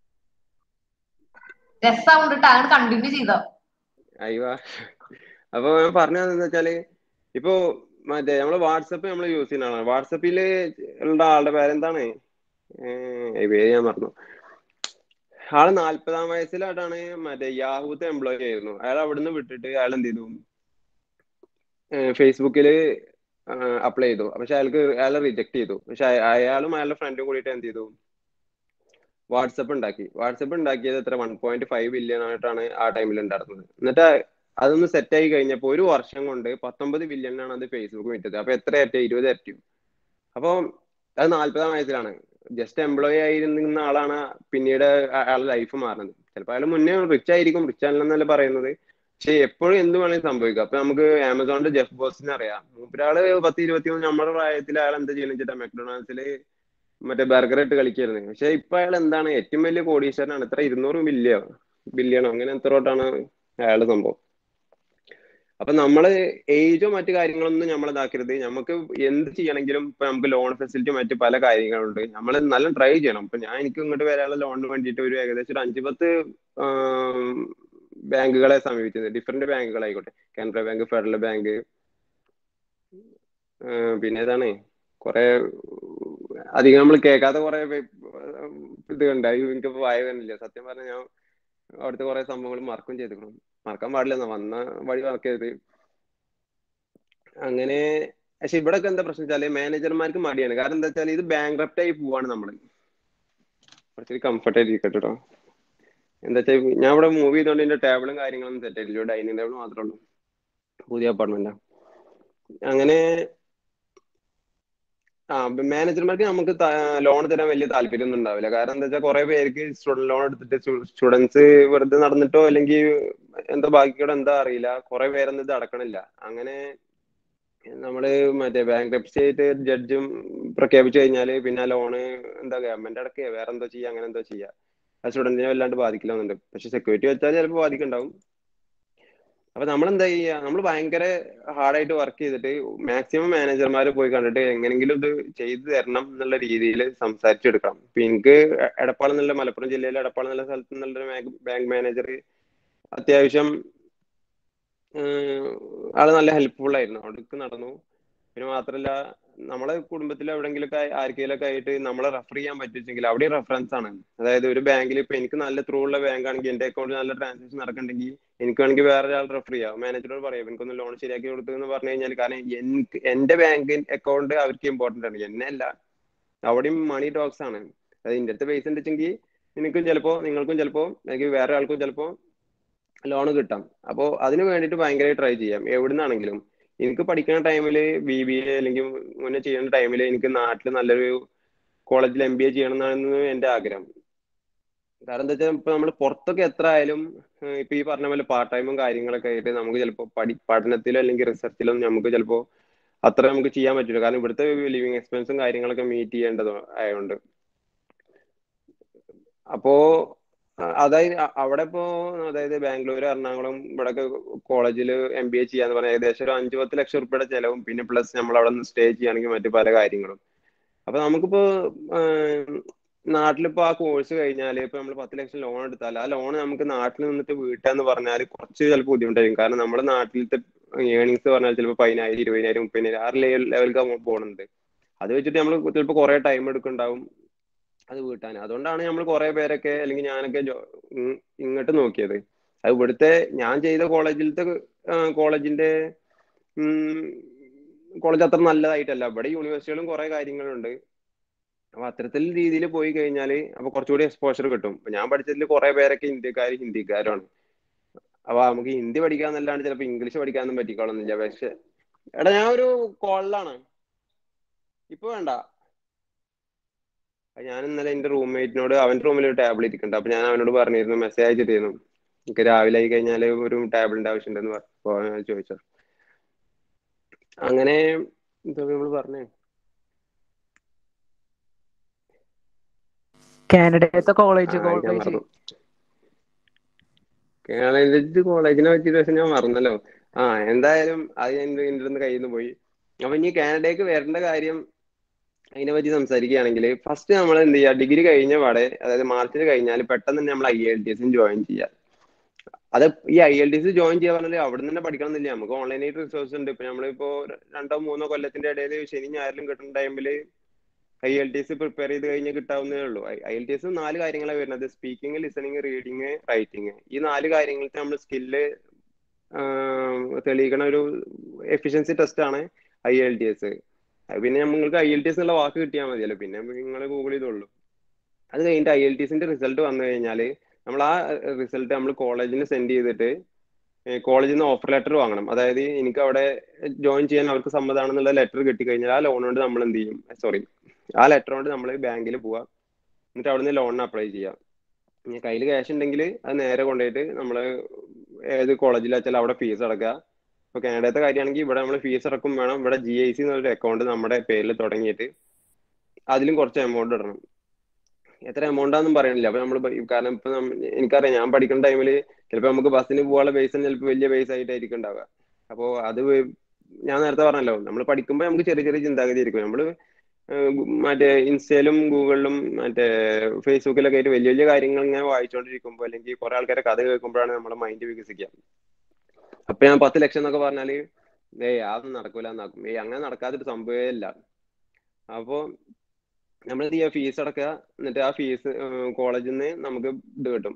രസമുണ്ട് കണ്ടിന്യൂ ചെയ്തോ അയ്യോ അപ്പൊ ഞാൻ പറഞ്ഞതെന്ന് വെച്ചാല് ഇപ്പോ മറ്റേ നമ്മള് വാട്സപ്പ് നമ്മൾ യൂസ് ചെയ്യുന്ന ആളാണ് വാട്സപ്പില് ഉള്ള ആളുടെ പേരെന്താണ് പേര് ഞാൻ മറന്നു ആള് നാല്പതാം വയസ്സിലായിട്ടാണ് മറ്റേ യാഹൂത്തെ എംപ്ലോയി ആയിരുന്നു അയാൾ അവിടുന്ന് വിട്ടിട്ട് അയാൾ എന്ത് ചെയ്തു ഫേസ്ബുക്കിൽ അപ്ലൈ ചെയ്തു പക്ഷെ അയാൾക്ക് അയാളെ റിജക്ട് ചെയ്തു പക്ഷെ അയാളും അയാളുടെ ഫ്രണ്ടും കൂടിയിട്ട് എന്ത് ചെയ്തു വാട്സപ്പ് ഉണ്ടാക്കി വാട്സപ്പ് ഉണ്ടാക്കിയത് എത്ര വൺ പോയിന്റ് ഫൈവ് ബില്യൺ ആയിട്ടാണ് ആ ടൈമിൽ ഉണ്ടായിരുന്നത് എന്നിട്ട് അതൊന്ന് സെറ്റ് ആയി കഴിഞ്ഞപ്പോൾ ഒരു വർഷം കൊണ്ട് പത്തൊമ്പത് ബില്യണിനാണ് അത് ഫേസ്ബുക്ക് വിറ്റത് അപ്പൊ എത്ര ഇരട്ടി ഇരുപത് ഇരട്ടിയും അപ്പോൾ അത് നാല്പതാം വയസ്സിലാണ് ജസ്റ്റ് എംപ്ലോയി ആയിരുന്ന ആളാണ് പിന്നീട് അയാളുടെ ലൈഫ് മാറുന്നത് ചിലപ്പോൾ അയാൾ മുന്നേ റിച്ച് ആയിരിക്കും റിച്ച് അല്ലെന്നല്ല പറയുന്നത് പക്ഷെ എപ്പോഴും എന്ത് വേണമെങ്കിലും സംഭവിക്കാം അപ്പൊ നമുക്ക് ആമസോണിന്റെ ജെഫ് ബോസിനെ അറിയാം മൂപ്പരാള് പത്ത് ഇരുപത്തി മൂന്ന് നമ്മുടെ പ്രായത്തിൽ അയാൾ എന്താ ചെയ്യുന്നത് വെച്ചിട്ടാ മെക്ഡൊണാൾഡ്സിൽ മറ്റേ ബർഗർ ഇട്ട് കളിക്കായിരുന്നു പക്ഷെ ഇപ്പൊ അയാൾ എന്താണ് ഏറ്റവും വലിയ കോടീശ്വരനാണ് ഇത്ര ഇരുന്നൂറ് ബില്യോ ബില്യണോ അങ്ങനെ എത്രോട്ടാണ് അയാളുടെ സംഭവം അപ്പൊ നമ്മള് ഏജോ മറ്റു കാര്യങ്ങളൊന്നും നമ്മൾ ഇതാക്കരുത് നമുക്ക് എന്ത് ചെയ്യണമെങ്കിലും ഇപ്പൊ നമുക്ക് ലോൺ ഫെസിലിറ്റി മറ്റു പല കാര്യങ്ങളുണ്ട് നമ്മൾ നല്ല ട്രൈ ചെയ്യണം ഇപ്പൊ ഞാൻ എനിക്ക് ഇങ്ങോട്ട് വരാനുള്ള ലോണിന് വേണ്ടിയിട്ട് ഒരു ഏകദേശം ഒരു അഞ്ചു പത്ത് ബാങ്കുകളെ സമീപിച്ചത് ഡിഫറെന്റ് ബാങ്കുകളായിക്കോട്ടെ കാനറ ബാങ്ക് ഫെഡറൽ ബാങ്ക് പിന്നെ ഏതാണ് കുറെ അധികം നമ്മൾ കേൾക്കാത്ത കുറെ ഇത് കണ്ടായി എനിക്കിപ്പോ വായ തന്നില്ല സത്യം പറഞ്ഞ ഞാൻ അവിടുത്തെ കുറെ സംഭവങ്ങൾ മറക്കും ചെയ്തിക്കണം മറക്കാൻ പാടില്ല വന്ന വഴി മറക്കരുത് അങ്ങനെ പക്ഷെ ഇവിടെ എന്താ പ്രശ്നം വെച്ചാല് മാനേജർമാർക്ക് മടിയാണ് കാരണം എന്താ വെച്ചാൽ ഇത് ബാങ്ക് ആയി പോവാണ് നമ്മള് കുറച്ചൊരു കംഫർട്ട് ആയിട്ട് ഇരിക്കട്ടെ കേട്ടോ എന്താ വെച്ചാൽ ഞാൻ ഇവിടെ മൂവ് ചെയ്തോണ്ട് എന്റെ ടേബിളും കാര്യങ്ങളൊന്നും സെറ്റ് ആയിട്ടില്ല ഡൈനിങ് ടേബിൾ മാത്രമേ ഉള്ളൂ പുതിയ അപ്പാർട്ട്മെന്റാ അങ്ങനെ ആ മാനേജർമാർക്ക് നമുക്ക് ലോൺ തരാൻ വലിയ താല്പര്യമൊന്നും ഉണ്ടാവില്ല കാരണം എന്താ വെച്ചാൽ കുറെ പേർക്ക് സ്റ്റുഡന്റ് ലോൺ എടുത്തിട്ട് സ്റ്റുഡൻസ് വെറുതെ നടന്നിട്ടോ അല്ലെങ്കിൽ എന്താ ബാക്കിയോടെ എന്താ അറിയില്ല കുറെ പേരൊന്നും ഇത് അടക്കണില്ല അങ്ങനെ നമ്മള് മറ്റേ ബാങ്ക് ആയിട്ട് ജഡ്ജും പ്രഖ്യാപിച്ചു കഴിഞ്ഞാല് പിന്നെ ലോണ് എന്താ ഗവൺമെന്റ് അടക്കുക വേറെ എന്തോ ചെയ്യാ അങ്ങനെ എന്തോ ചെയ്യാ ആ സ്റ്റുഡന്റിനെ വല്ലാണ്ട് ബാധിക്കില്ലെന്നുണ്ട് പക്ഷെ സെക്യൂരിറ്റി വെച്ചാൽ ചിലപ്പോൾ ബാധിക്കുന്നുണ്ടാവും അപ്പൊ നമ്മൾ എന്താ ചെയ്യുക നമ്മൾ ഭയങ്കര ഹാർഡായിട്ട് വർക്ക് ചെയ്തിട്ട് മാക്സിമം മാനേജർമാർ പോയി കണ്ടിട്ട് എങ്ങനെങ്കിലും ഇത് ചെയ്തു തരണം എന്നുള്ള രീതിയിൽ സംസാരിച്ചെടുക്കണം ഇപ്പൊ എനിക്ക് എടപ്പാൾ എന്നുള്ള മലപ്പുറം ജില്ലയിലെ എടപ്പാൾ എന്നുള്ള സ്ഥലത്ത് നിന്നുള്ളൊരു ബാങ്ക് മാനേജർ അത്യാവശ്യം ആള് നല്ല ഹെൽപ്ഫുൾ ആയിരുന്നു അവിടേക്ക് നടന്നു പിന്നെ മാത്രല്ല നമ്മളെ കുടുംബത്തിൽ എവിടെങ്കിലൊക്കെ ആർക്കെങ്കിലൊക്കെ ആയിട്ട് നമ്മളെ റെഫർ ചെയ്യാൻ പറ്റുമെങ്കിൽ അവിടെ റെഫറൻസ് ആണ് അതായത് ഒരു ബാങ്കിൽ ഇപ്പൊ എനിക്ക് നല്ല ത്രൂ ഉള്ള ബാങ്ക് ആണെങ്കിൽ എന്റെ അക്കൗണ്ടിൽ നല്ല ട്രാൻസാക്ഷൻ നടക്കണ്ടെങ്കിൽ എനിക്ക് വേണമെങ്കിൽ വേറെ ഒരാൾ റെഫർ ചെയ്യാം മാനേജറോട് പറയാം എനിക്കൊന്ന് ലോൺ ശരിയാക്കി കൊടുത്തു എന്ന് പറഞ്ഞു കഴിഞ്ഞാൽ കാരണം എനിക്ക് എന്റെ ബാങ്ക് അക്കൗണ്ട് അവർക്ക് ഇമ്പോർട്ടന്റ് ആണ് എന്നെ അല്ല അവിടെയും മണി ടോക്സ് ആണ് അതായത് ഇന്റെ അടുത്ത് പൈസ ഉണ്ടെങ്കിൽ നിനക്കും ചിലപ്പോ നിങ്ങൾക്കും ചിലപ്പോ അല്ലെങ്കിൽ വേറെ ആൾക്കും ചിലപ്പോ ലോൺ കിട്ടാം അപ്പോൾ അതിന് വേണ്ടിയിട്ട് ഭയങ്കര ട്രൈ ചെയ്യാം എവിടുന്നാണെങ്കിലും എനിക്ക് പഠിക്കുന്ന ടൈമിൽ ബി ബി എ അല്ലെങ്കിൽ മുന്നേ ചെയ്യുന്ന ടൈമിൽ എനിക്ക് നാട്ടിൽ നല്ലൊരു കോളേജിൽ എം ബി എ ചെയ്യണം എന്നാണ് എൻ്റെ ആഗ്രഹം കാരണം എന്താ വെച്ചാൽ ഇപ്പൊ നമ്മൾ പുറത്തൊക്കെ എത്ര ആയാലും ഇപ്പൊ ഈ പറഞ്ഞ പോലെ പാർട്ട് ടൈമും കാര്യങ്ങളൊക്കെ ആയിട്ട് നമുക്ക് ചിലപ്പോൾ പഠി പഠനത്തിലോ അല്ലെങ്കിൽ റിസർച്ചിലോ നമുക്ക് ചിലപ്പോൾ അത്ര നമുക്ക് ചെയ്യാൻ പറ്റില്ല കാരണം ഇവിടുത്തെ ലിവിങ് എക്സ്പെൻസും കാര്യങ്ങളൊക്കെ മീറ്റ് ചെയ്യേണ്ടത് ആയതുകൊണ്ട് അപ്പോ അതായത് അവിടെ ഇപ്പോ അതായത് ബാംഗ്ലൂർ എറണാകുളം ഇവിടെയൊക്കെ കോളേജിൽ എം ബി എ ചെയ്യാന്ന് പറഞ്ഞാൽ ഏകദേശം ഒരു അഞ്ചു പത്ത് ലക്ഷം റുപ്യയുടെ ചെലവും പിന്നെ പ്ലസ് നമ്മൾ അവിടെ നിന്ന് സ്റ്റേ ചെയ്യുകയാണെങ്കിൽ മറ്റു പല കാര്യങ്ങളും അപ്പൊ നമുക്കിപ്പോ നാട്ടിലിപ്പോ ആ കോഴ്സ് കഴിഞ്ഞാൽ ഇപ്പൊ നമ്മൾ പത്ത് ലക്ഷം ലോൺ എടുത്താൽ ആ ലോൺ നമുക്ക് നാട്ടിൽ നിന്നിട്ട് വീട്ടാന്ന് പറഞ്ഞാൽ കുറച്ച് ചിലപ്പോൾ ബുദ്ധിമുട്ടായിരിക്കും കാരണം നമ്മുടെ നാട്ടിലത്തെ ഏണിങ്സ് പറഞ്ഞാൽ ചിലപ്പോൾ പതിനായിരം ഇരുപതിനായിരം മുപ്പതിനായിരം ആ ലെവലിലേക്ക് പോകുന്നുണ്ട് അത് വെച്ചിട്ട് നമ്മൾ ചിലപ്പോൾ കുറെ ടൈം എടുക്കുന്നുണ്ടാവും അത് വീട്ടാൻ അതുകൊണ്ടാണ് നമ്മൾ കുറെ പേരൊക്കെ അല്ലെങ്കിൽ ഞാനൊക്കെ ഇങ്ങോട്ട് നോക്കിയത് അത് ഇവിടുത്തെ ഞാൻ ചെയ്ത കോളേജിലത്തെ കോളേജിന്റെ കോളേജ് അത്ര നല്ലതായിട്ടല്ല ഇവിടെ യൂണിവേഴ്സിറ്റികളും കുറെ കാര്യങ്ങളുണ്ട് അപ്പൊ അത്തരത്തിൽ രീതിയിൽ പോയി കഴിഞ്ഞാൽ അപ്പൊ കുറച്ചുകൂടി എക്സ്പോഷർ കിട്ടും ഇപ്പൊ ഞാൻ പഠിച്ചതിൽ കുറെ പേരൊക്കെ ഇന്ത്യക്കാർ ഹിന്ദിക്കാരാണ് അപ്പൊ നമുക്ക് ഹിന്ദി പഠിക്കാന്നല്ലാണ്ട് ചിലപ്പോ ഇംഗ്ലീഷ് പഠിക്കാനൊന്നും പറ്റിക്കോളന്നില്ല പക്ഷെ എടാ ഞാൻ ഒരു കോളിലാണ് ഇപ്പൊ വേണ്ട ഞാൻ ഇന്നലെ എന്റെ റൂംമേറ്റിനോട് അവന്റെ റൂമിൽ ഒരു ടാബിൾ ഇരിക്കുന്നുണ്ട് അപ്പൊ ഞാൻ അവനോട് പറഞ്ഞിരുന്നു മെസ്സേജ് അയച്ചിട്ടിരുന്നു എനിക്ക് രാവിലെ ആയി കഴിഞ്ഞാൽ ഒരു ടാബിളിന്റെ ആവശ്യമുണ്ടെന്ന് പറഞ്ഞു ചോദിച്ചു അങ്ങനെ എന്താ നമ്മൾ പറഞ്ഞേ കാനഡത്തെ കോളേജ് കോളേജ് കാനഡ കോളേജിനെ പറ്റിയ ഞാൻ മറന്നല്ലോ ആ എന്തായാലും അത് എന്റെ നിന്ന് കയ്യിൽ നിന്ന് പോയി അപ്പൊ ഇനി കാനഡയ്ക്ക് വരേണ്ട കാര്യം അതിനെ പറ്റി സംസാരിക്കുകയാണെങ്കിൽ ഫസ്റ്റ് നമ്മൾ എന്ത് ചെയ്യുക ഡിഗ്രി കഴിഞ്ഞ പാടെ അതായത് മാർച്ചിൽ കഴിഞ്ഞാൽ പെട്ടെന്ന് തന്നെ നമ്മൾ ഐ എൽ ടി എസിന് ജോയിൻ ചെയ്യുക അത് ഈ I L T S join ചെയ്യാൻ പറഞ്ഞാൽ അവിടെ നിന്ന് തന്നെ പഠിക്കണം എന്നില്ല നമുക്ക് ഓൺലൈനായിട്ട് റിസോഴ്സ് ഉണ്ട് ഇപ്പൊ നമ്മളിപ്പോ രണ്ടോ മൂന്നോ കൊല്ലത്തിന്റെ ഇടയിൽ ശനി ഞായറിലും കിട്ടുന്ന ടൈമിൽ I L T S prepare ചെയ്ത് കഴിഞ്ഞാൽ കിട്ടാവുന്നതേ ഉള്ളൂ ഐ എൽ ടി എസ് നാല് കാര്യങ്ങളാണ് വരുന്നത് സ്പീക്കിംഗ് ലിസണിങ് റീഡിങ് റൈറ്റിംഗ് ഈ നാല് കാര്യങ്ങൾക്ക് നമ്മൾ സ്കില്ല് തെളിയിക്കണ ഒരു എഫിഷ്യൻസി ടെസ്റ്റ് ആണ് ഐ എൽ ടി എസ് പിന്നെ നിങ്ങൾക്ക് ഐ എൽ ടി എസ് എന്നുള്ള വാക്ക് കിട്ടിയാൽ മതിയല്ലോ പിന്നെ നിങ്ങൾ ഗൂഗിൾ ചെയ്തോളൂ അത് കഴിഞ്ഞിട്ട് ഐ എൽ ടി എസിന്റെ റിസൾട്ട് വന്നു കഴിഞ്ഞാൽ നമ്മൾ ആ റിസൾട്ട് നമ്മൾ കോളേജിന് സെൻഡ് ചെയ്തിട്ട് കോളേജിൽ നിന്ന് ഓഫർ ലെറ്റർ വാങ്ങണം അതായത് എനിക്ക് അവിടെ ജോയിൻ ചെയ്യാൻ അവർക്ക് സമ്മതമാണെന്നുള്ള ലെറ്റർ കിട്ടിക്കഴിഞ്ഞാൽ ആ ലോൺ കൊണ്ട് നമ്മൾ എന്ത് ചെയ്യും സോറി ആ ലെറ്റർ കൊണ്ട് നമ്മൾ ബാങ്കിൽ പോവാം എന്നിട്ട് അവിടെ നിന്ന് ലോണിന് അപ്ലൈ ചെയ്യാം ഇനി കയ്യിൽ ക്യാഷ് ഉണ്ടെങ്കിൽ അത് നേരെ കൊണ്ടുപോയിട്ട് നമ്മൾ ഏത് കോളേജിൽ വെച്ചാൽ അവിടെ ഫീസ് അടക്കുക ഇപ്പോൾ കാനഡത്തെ കാര്യമാണെങ്കിൽ ഇവിടെ നമ്മൾ ഫീസ് അടക്കും വേണം ഇവിടെ ജി ഐ സി എന്നൊരു അക്കൗണ്ട് നമ്മുടെ പേരിൽ തുടങ്ങിയിട്ട് അതിലും കുറച്ച് എമൗണ്ട് ഇടണം എത്ര എമൗണ്ട് ആണെന്നും പറയണില്ല അപ്പൊ നമ്മൾ കാരണം ഇപ്പൊ എനിക്കറിയാം ഞാൻ പഠിക്കുന്ന ടൈമിൽ ചിലപ്പോൾ നമുക്ക് ബസ്സിന് പോകാനുള്ള പൈസ ചിലപ്പോൾ വലിയ പൈസ ആയിട്ടായിരിക്കും ഉണ്ടാവുക അപ്പോൾ അത് ഞാൻ നേരത്തെ പറഞ്ഞല്ലോ നമ്മൾ പഠിക്കുമ്പോൾ നമുക്ക് ചെറിയ ചെറിയ ചിന്താഗതി ആയിരിക്കും നമ്മൾ മറ്റേ ഇൻസ്റ്റയിലും ഗൂഗിളിലും മറ്റേ ഫേസ്ബുക്കിലൊക്കെ ആയിട്ട് വലിയ വലിയ കാര്യങ്ങൾ ഇങ്ങനെ വായിച്ചുകൊണ്ടിരിക്കുമ്പോൾ അല്ലെങ്കിൽ കുറെ ആൾക്കാരെ കഥ കേൾക്കുമ്പോഴാണ് നമ്മുടെ മൈൻഡ് വികസിക്കുക അപ്പൊ ഞാൻ പത്ത് ലക്ഷം എന്നൊക്കെ പറഞ്ഞാല് ഏയ് അതൊന്നും നടക്കൂല എന്നാക്കും ഏയ് അങ്ങനെ നടക്കാത്തൊരു സംഭവമേ ഇല്ല അപ്പോ നമ്മൾ എന്ത് ചെയ്യുക ഫീസ് അടക്കുക എന്നിട്ട് ആ ഫീസ് കോളേജിൽ നിന്ന് നമുക്ക് ഇത് കിട്ടും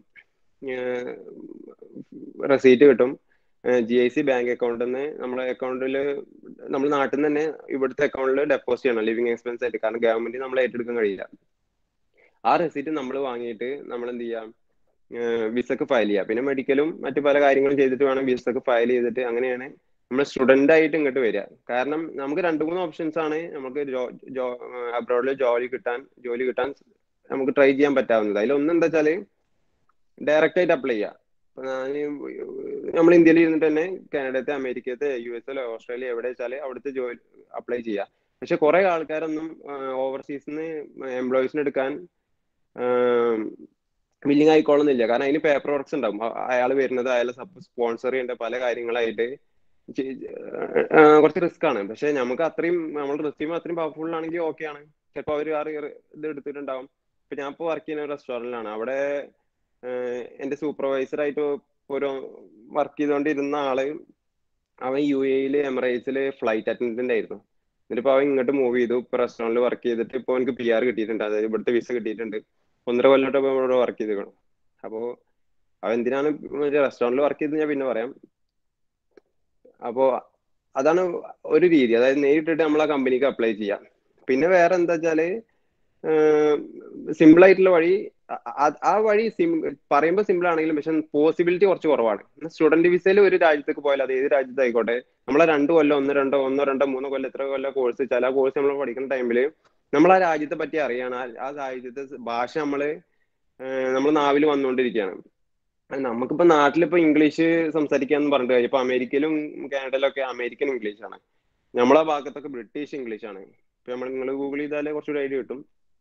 റെസീറ്റ് കിട്ടും ജി ഐ സി ബാങ്ക് അക്കൗണ്ടിൽ നിന്ന് നമ്മളെ അക്കൗണ്ടിൽ നമ്മൾ നാട്ടിൽ നിന്ന് തന്നെ ഇവിടുത്തെ അക്കൗണ്ടിൽ ഡെപ്പോസിറ്റ് ചെയ്യണം ലിവിങ് എക്സ്പെൻസ് ആയിട്ട് കാരണം ഗവൺമെന്റ് നമ്മൾ ഏറ്റെടുക്കാൻ കഴിയില്ല ആ റെസീറ്റ് നമ്മൾ വാങ്ങിയിട്ട് നമ്മൾ എന്ത് ചെയ്യാം വിസക്ക് ഫയൽ ചെയ്യുക പിന്നെ മെഡിക്കലും മറ്റു പല കാര്യങ്ങളും ചെയ്തിട്ട് വേണം വിസക്ക് ഫയൽ ചെയ്തിട്ട് അങ്ങനെയാണ് നമ്മൾ സ്റ്റുഡന്റ് ആയിട്ട് ഇങ്ങോട്ട് വരിക കാരണം നമുക്ക് രണ്ട് മൂന്ന് ഓപ്ഷൻസ് ആണ് നമുക്ക് അബ്രോഡിൽ ജോലി കിട്ടാൻ ജോലി കിട്ടാൻ നമുക്ക് ട്രൈ ചെയ്യാൻ പറ്റാവുന്നത് അതിൽ ഒന്ന് എന്താ വെച്ചാല് ഡയറക്റ്റ് ആയിട്ട് അപ്ലൈ ചെയ്യുക നമ്മൾ ഇന്ത്യയിൽ ഇരുന്നിട്ട് തന്നെ കാനഡത്തെ അമേരിക്കത്തെ യു എസ് എല്ലോ ഓസ്ട്രേലിയ എവിടെ വെച്ചാൽ അവിടുത്തെ ജോലി അപ്ലൈ ചെയ്യുക പക്ഷെ കുറെ ആൾക്കാരൊന്നും ഓവർസീസിന്ന് എംപ്ലോയീസിന് എടുക്കാൻ വില്ലിങ് ആയിക്കോളുന്നില്ല കാരണം അതിന് പേപ്പർ വർക്ക്സ് ഉണ്ടാവും അയാൾ വരുന്നത് അയാളെ സ്പോൺസർ ചെയ്യേണ്ട പല കാര്യങ്ങളായിട്ട് കുറച്ച് റിസ്ക് ആണ് പക്ഷെ നമുക്ക് അത്രയും നമ്മൾ റെസ്യൂം അത്രയും പവർഫുൾ ആണെങ്കിൽ ഓക്കെ ആണ് ചിലപ്പോൾ അവർ ആ ഇത് എടുത്തിട്ടുണ്ടാവും ഇപ്പൊ ഞാൻ ഇപ്പോൾ വർക്ക് ചെയ്യുന്ന ഒരു റെസ്റ്റോറൻറ്റിലാണ് അവിടെ എന്റെ സൂപ്പർവൈസർ ആയിട്ട് ഒരു വർക്ക് ചെയ്തുകൊണ്ടിരുന്ന ആള് അവൻ യു എയിൽ എമിറേറ്റ്സിൽ ഫ്ലൈറ്റ് അറ്റൻഡന്റ് ആയിരുന്നു എന്നിട്ട് അവൻ ഇങ്ങോട്ട് മൂവ് ചെയ്തു ഇപ്പൊ റെസ്റ്റോറൻറ്റിൽ വർക്ക് ചെയ്തിട്ട് ഇപ്പോൾ എനിക്ക് പി ആർ കിട്ടിയിട്ടുണ്ട് അതായത് ഇവിടുത്തെ വിസ കിട്ടിയിട്ടുണ്ട് ഒന്നര കൊല്ലമായിട്ട് ഇവിടെ വർക്ക് ചെയ്തിരിക്കണം അപ്പോൾ അവൻ എന്തിനാണ് റെസ്റ്റോറൻറ്റിൽ വർക്ക് ചെയ്തത് ഞാൻ പിന്നെ പറയാം അപ്പോ അതാണ് ഒരു രീതി അതായത് നേരിട്ടിട്ട് നമ്മൾ ആ കമ്പനിക്ക് അപ്ലൈ ചെയ്യാം പിന്നെ വേറെ എന്താ വെച്ചാല് സിമ്പിൾ ആയിട്ടുള്ള വഴി ആ വഴി സിം പറയുമ്പോൾ സിമ്പിൾ ആണെങ്കിലും പക്ഷെ പോസിബിലിറ്റി കുറച്ച് കുറവാണ് സ്റ്റുഡന്റ് വിസയിൽ ഒരു രാജ്യത്തേക്ക് പോയാൽ അത് ഏത് രാജ്യത്തായിക്കോട്ടെ നമ്മളെ രണ്ട് കൊല്ലം ഒന്ന് രണ്ടോ ഒന്നോ രണ്ടോ മൂന്നോ കൊല്ലം എത്ര കൊല്ലം കോഴ്സ് വെച്ചാൽ ആ കോഴ്സ് നമ്മൾ പഠിക്കുന്ന ടൈമിൽ നമ്മൾ ആ രാജ്യത്തെ പറ്റി അറിയാണ് ആ രാജ്യത്തെ ഭാഷ നമ്മള് നമ്മൾ നാവിൽ വന്നുകൊണ്ടിരിക്കുകയാണ് നമുക്കിപ്പോ നാട്ടിലിപ്പോ ഇംഗ്ലീഷ് സംസാരിക്കാന്ന് പറഞ്ഞിട്ട് കഴിഞ്ഞാൽ ഇപ്പൊ അമേരിക്കയിലും കാനഡയിലൊക്കെ അമേരിക്കൻ ഇംഗ്ലീഷ് ആണ് നമ്മളെ ഭാഗത്തൊക്കെ ബ്രിട്ടീഷ് ഇംഗ്ലീഷ് ആണ് ഇപ്പൊ നമ്മൾ നിങ്ങൾ ഗൂഗിൾ ചെയ്താലേ കുറച്ചുകൂടി ഐഡിയ കിട്ടും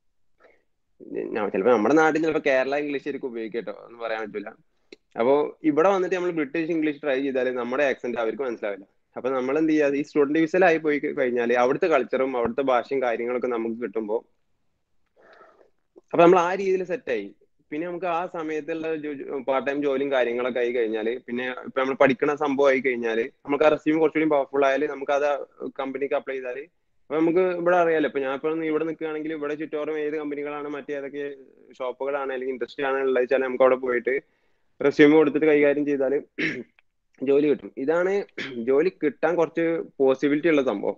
ചിലപ്പോ നമ്മുടെ നാട്ടിൽ ചിലപ്പോൾ കേരള ഇംഗ്ലീഷ് ആയിരിക്കും ഉപയോഗിക്കട്ടോ എന്ന് പറയാൻ പറ്റില്ല അപ്പോൾ ഇവിടെ വന്നിട്ട് നമ്മൾ ബ്രിട്ടീഷ് ഇംഗ്ലീഷ് ട്രൈ ചെയ്താൽ നമ്മുടെ ആക്സെന്റ് അവർക്ക് മനസ്സിലാവില്ല അപ്പൊ നമ്മൾ എന്ത് ചെയ്യുക ഈ സ്റ്റുഡന്റ് വിസയിലായി പോയി കഴിഞ്ഞാൽ അവിടുത്തെ കൾച്ചറും അവിടുത്തെ ഭാഷയും കാര്യങ്ങളൊക്കെ നമുക്ക് കിട്ടുമ്പോൾ അപ്പൊ നമ്മൾ ആ രീതിയിൽ സെറ്റായി പിന്നെ നമുക്ക് ആ സമയത്തുള്ള പാർട്ട് ടൈം ജോലിയും കാര്യങ്ങളൊക്കെ ആയി കഴിഞ്ഞാൽ പിന്നെ ഇപ്പൊ നമ്മൾ പഠിക്കുന്ന സംഭവം ആയി കഴിഞ്ഞാൽ നമുക്ക് ആ റെസ്യൂം കുറച്ചുകൂടി പവർഫുൾ ആയാൽ നമുക്ക് അത് കമ്പനിക്ക് അപ്ലൈ ചെയ്താൽ അപ്പൊ നമുക്ക് ഇവിടെ അറിയാലോ ഇപ്പൊ ഞാൻ ഇപ്പൊ ഇവിടെ നിൽക്കുകയാണെങ്കിൽ ഇവിടെ ചുറ്റോറും ഏത് കമ്പനികളാണ് മറ്റേ ഏതൊക്കെ ഷോപ്പുകളാണ് അല്ലെങ്കിൽ ഇൻഡസ്ട്രി ആണ് ഉള്ളത് വെച്ചാൽ നമുക്ക് അവിടെ പോയിട്ട് റെസ്യൂം കൊടുത്തിട്ട് കൈകാര്യം ചെയ്താൽ ജോലി കിട്ടും ഇതാണ് ജോലി കിട്ടാൻ കുറച്ച് പോസിബിലിറ്റി ഉള്ള സംഭവം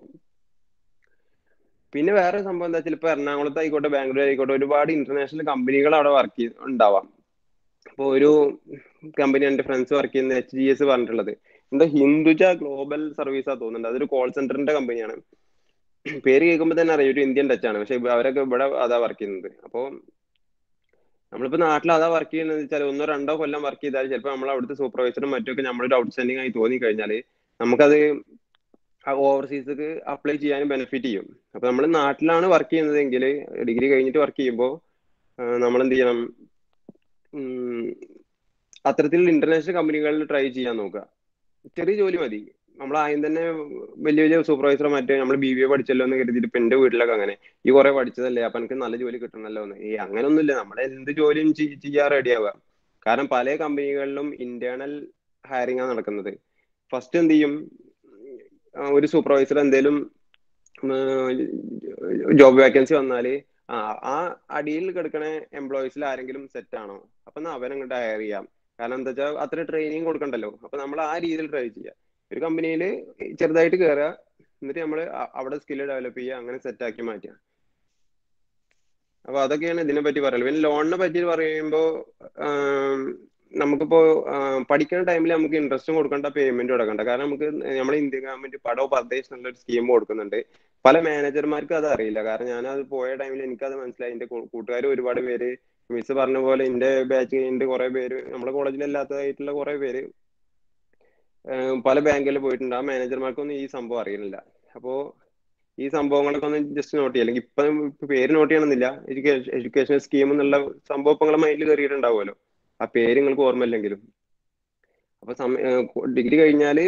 പിന്നെ വേറെ സംഭവം എന്താ വെച്ചാൽ ഇപ്പൊ എറണാകുളത്ത് ആയിക്കോട്ടെ ബാംഗ്ലൂർ ആയിക്കോട്ടെ ഒരുപാട് ഇന്റർനാഷണൽ കമ്പനികൾ അവിടെ വർക്ക് ചെയ്ത് ഉണ്ടാവാം അപ്പോൾ ഒരു കമ്പനി എന്റെ ഫ്രണ്ട്സ് വർക്ക് ചെയ്യുന്ന എച്ച് ജി എസ് പറഞ്ഞിട്ടുള്ളത് എന്താ ഹിന്ദുജ ഗ്ലോബൽ സർവീസാ തോന്നുന്നുണ്ട് അതൊരു കോൾ സെന്ററിന്റെ കമ്പനിയാണ് പേര് കേൾക്കുമ്പോൾ തന്നെ അറിയാം ഒരു ഇന്ത്യൻ ടച്ച് ആണ് പക്ഷെ അവരൊക്കെ ഇവിടെ അതാ വർക്ക് ചെയ്യുന്നത് അപ്പോൾ നമ്മളിപ്പോ നാട്ടിൽ അതാ വർക്ക് ചെയ്യുന്നത് വെച്ചാൽ ഒന്നോ രണ്ടോ കൊല്ലം വർക്ക് ചെയ്താൽ ചിലപ്പോൾ നമ്മൾ അവിടുത്തെ സൂപ്പർവൈസറും മറ്റൊക്കെ നമ്മളൊരു ഔട്ട്സ്റ്റാൻഡിംഗ് ആയി തോന്നി കഴിഞ്ഞാൽ നമുക്കത് ഓവർസീസ്ക്ക് അപ്ലൈ ചെയ്യാനും ബെനിഫിറ്റ് ചെയ്യും അപ്പൊ നമ്മൾ നാട്ടിലാണ് വർക്ക് ചെയ്യുന്നതെങ്കിൽ ഡിഗ്രി കഴിഞ്ഞിട്ട് വർക്ക് ചെയ്യുമ്പോൾ നമ്മൾ എന്ത് ചെയ്യണം അത്തരത്തിലുള്ള ഇന്റർനാഷണൽ കമ്പനികളിൽ ട്രൈ ചെയ്യാൻ നോക്കുക ചെറിയ ജോലി മതി നമ്മൾ ആദ്യം തന്നെ വലിയ വലിയ സൂപ്പർവൈസറോ മറ്റേ നമ്മൾ ബി ബി എ പഠിച്ചല്ലോ എന്ന് കരുതിയിട്ട് ഇപ്പൊ എന്റെ വീട്ടിലൊക്കെ അങ്ങനെ ഈ കുറെ പഠിച്ചതല്ലേ അപ്പൊ എനിക്ക് നല്ല ജോലി കിട്ടണമല്ലോ എന്ന് ഈ അങ്ങനൊന്നുമില്ല നമ്മുടെ എന്ത് ജോലിയും ചെയ്യാൻ റെഡി ആവുക കാരണം പല കമ്പനികളിലും ഇന്റേണൽ ഹയറിംഗ് ആണ് നടക്കുന്നത് ഫസ്റ്റ് എന്ത് ചെയ്യും ഒരു സൂപ്പർവൈസർ എന്തേലും ജോബ് വേക്കൻസി വന്നാല് ആ ആ അടിയിൽ കിടക്കണ എംപ്ലോയീസിൽ ആരെങ്കിലും സെറ്റ് ആണോ അപ്പൊ എന്നാ അവരങ്ങോട്ട് ഹയർ ചെയ്യാം കാരണം എന്താ വെച്ചാൽ അത്ര ട്രെയിനിങ് കൊടുക്കണ്ടല്ലോ അപ്പൊ നമ്മൾ ആ രീതിയിൽ ട്രൈ ചെയ്യാം ഒരു കമ്പനിയിൽ ചെറുതായിട്ട് കയറുക എന്നിട്ട് നമ്മൾ അവിടെ സ്കില്ല് ഡെവലപ്പ് ചെയ്യുക അങ്ങനെ സെറ്റ് ആക്കി മാറ്റുക അപ്പൊ അതൊക്കെയാണ് ഇതിനെ പറ്റി പറയുന്നത് പിന്നെ ലോണിനെ പറ്റി പറയുമ്പോൾ നമുക്കിപ്പോ പഠിക്കുന്ന ടൈമിൽ നമുക്ക് ഇൻട്രസ്റ്റും കൊടുക്കണ്ട പേയ്മെന്റ് കൊടുക്കണ്ട കാരണം നമുക്ക് നമ്മുടെ ഇന്ത്യ ഗവൺമെന്റ് പടോ പർദേശ് എന്നുള്ള ഒരു സ്കീം കൊടുക്കുന്നുണ്ട് പല മാനേജർമാർക്കും അത് അറിയില്ല കാരണം ഞാൻ അത് പോയ ടൈമിൽ എനിക്കത് മനസ്സിലായി എന്റെ കൂട്ടുകാർ ഒരുപാട് പേര് മിസ് പറഞ്ഞ പോലെ എന്റെ ബാച്ച് കഴിഞ്ഞിട്ട് കുറെ പേര് നമ്മുടെ കോളേജിൽ അല്ലാത്തതായിട്ടുള്ള കുറെ പേര് പല ബാങ്കിൽ പോയിട്ടുണ്ട് ആ മാനേജർമാർക്കൊന്നും ഈ സംഭവം അറിയുന്നില്ല അപ്പോ ഈ സംഭവങ്ങളൊക്കെ ഒന്ന് ജസ്റ്റ് നോട്ട് ചെയ്യുക അല്ലെങ്കിൽ ഇപ്പൊ പേര് നോട്ട് ചെയ്യണമെന്നില്ല എഡ്യൂക്കേഷൻ സ്കീം എന്നുള്ള സംഭവം ഇപ്പൊ നിങ്ങളെ മൈൻഡിൽ കയറിയിട്ടുണ്ടാവുമല്ലോ ആ പേര് നിങ്ങൾക്ക് ഓർമ്മയില്ലെങ്കിലും അപ്പൊ ഡിഗ്രി കഴിഞ്ഞാല്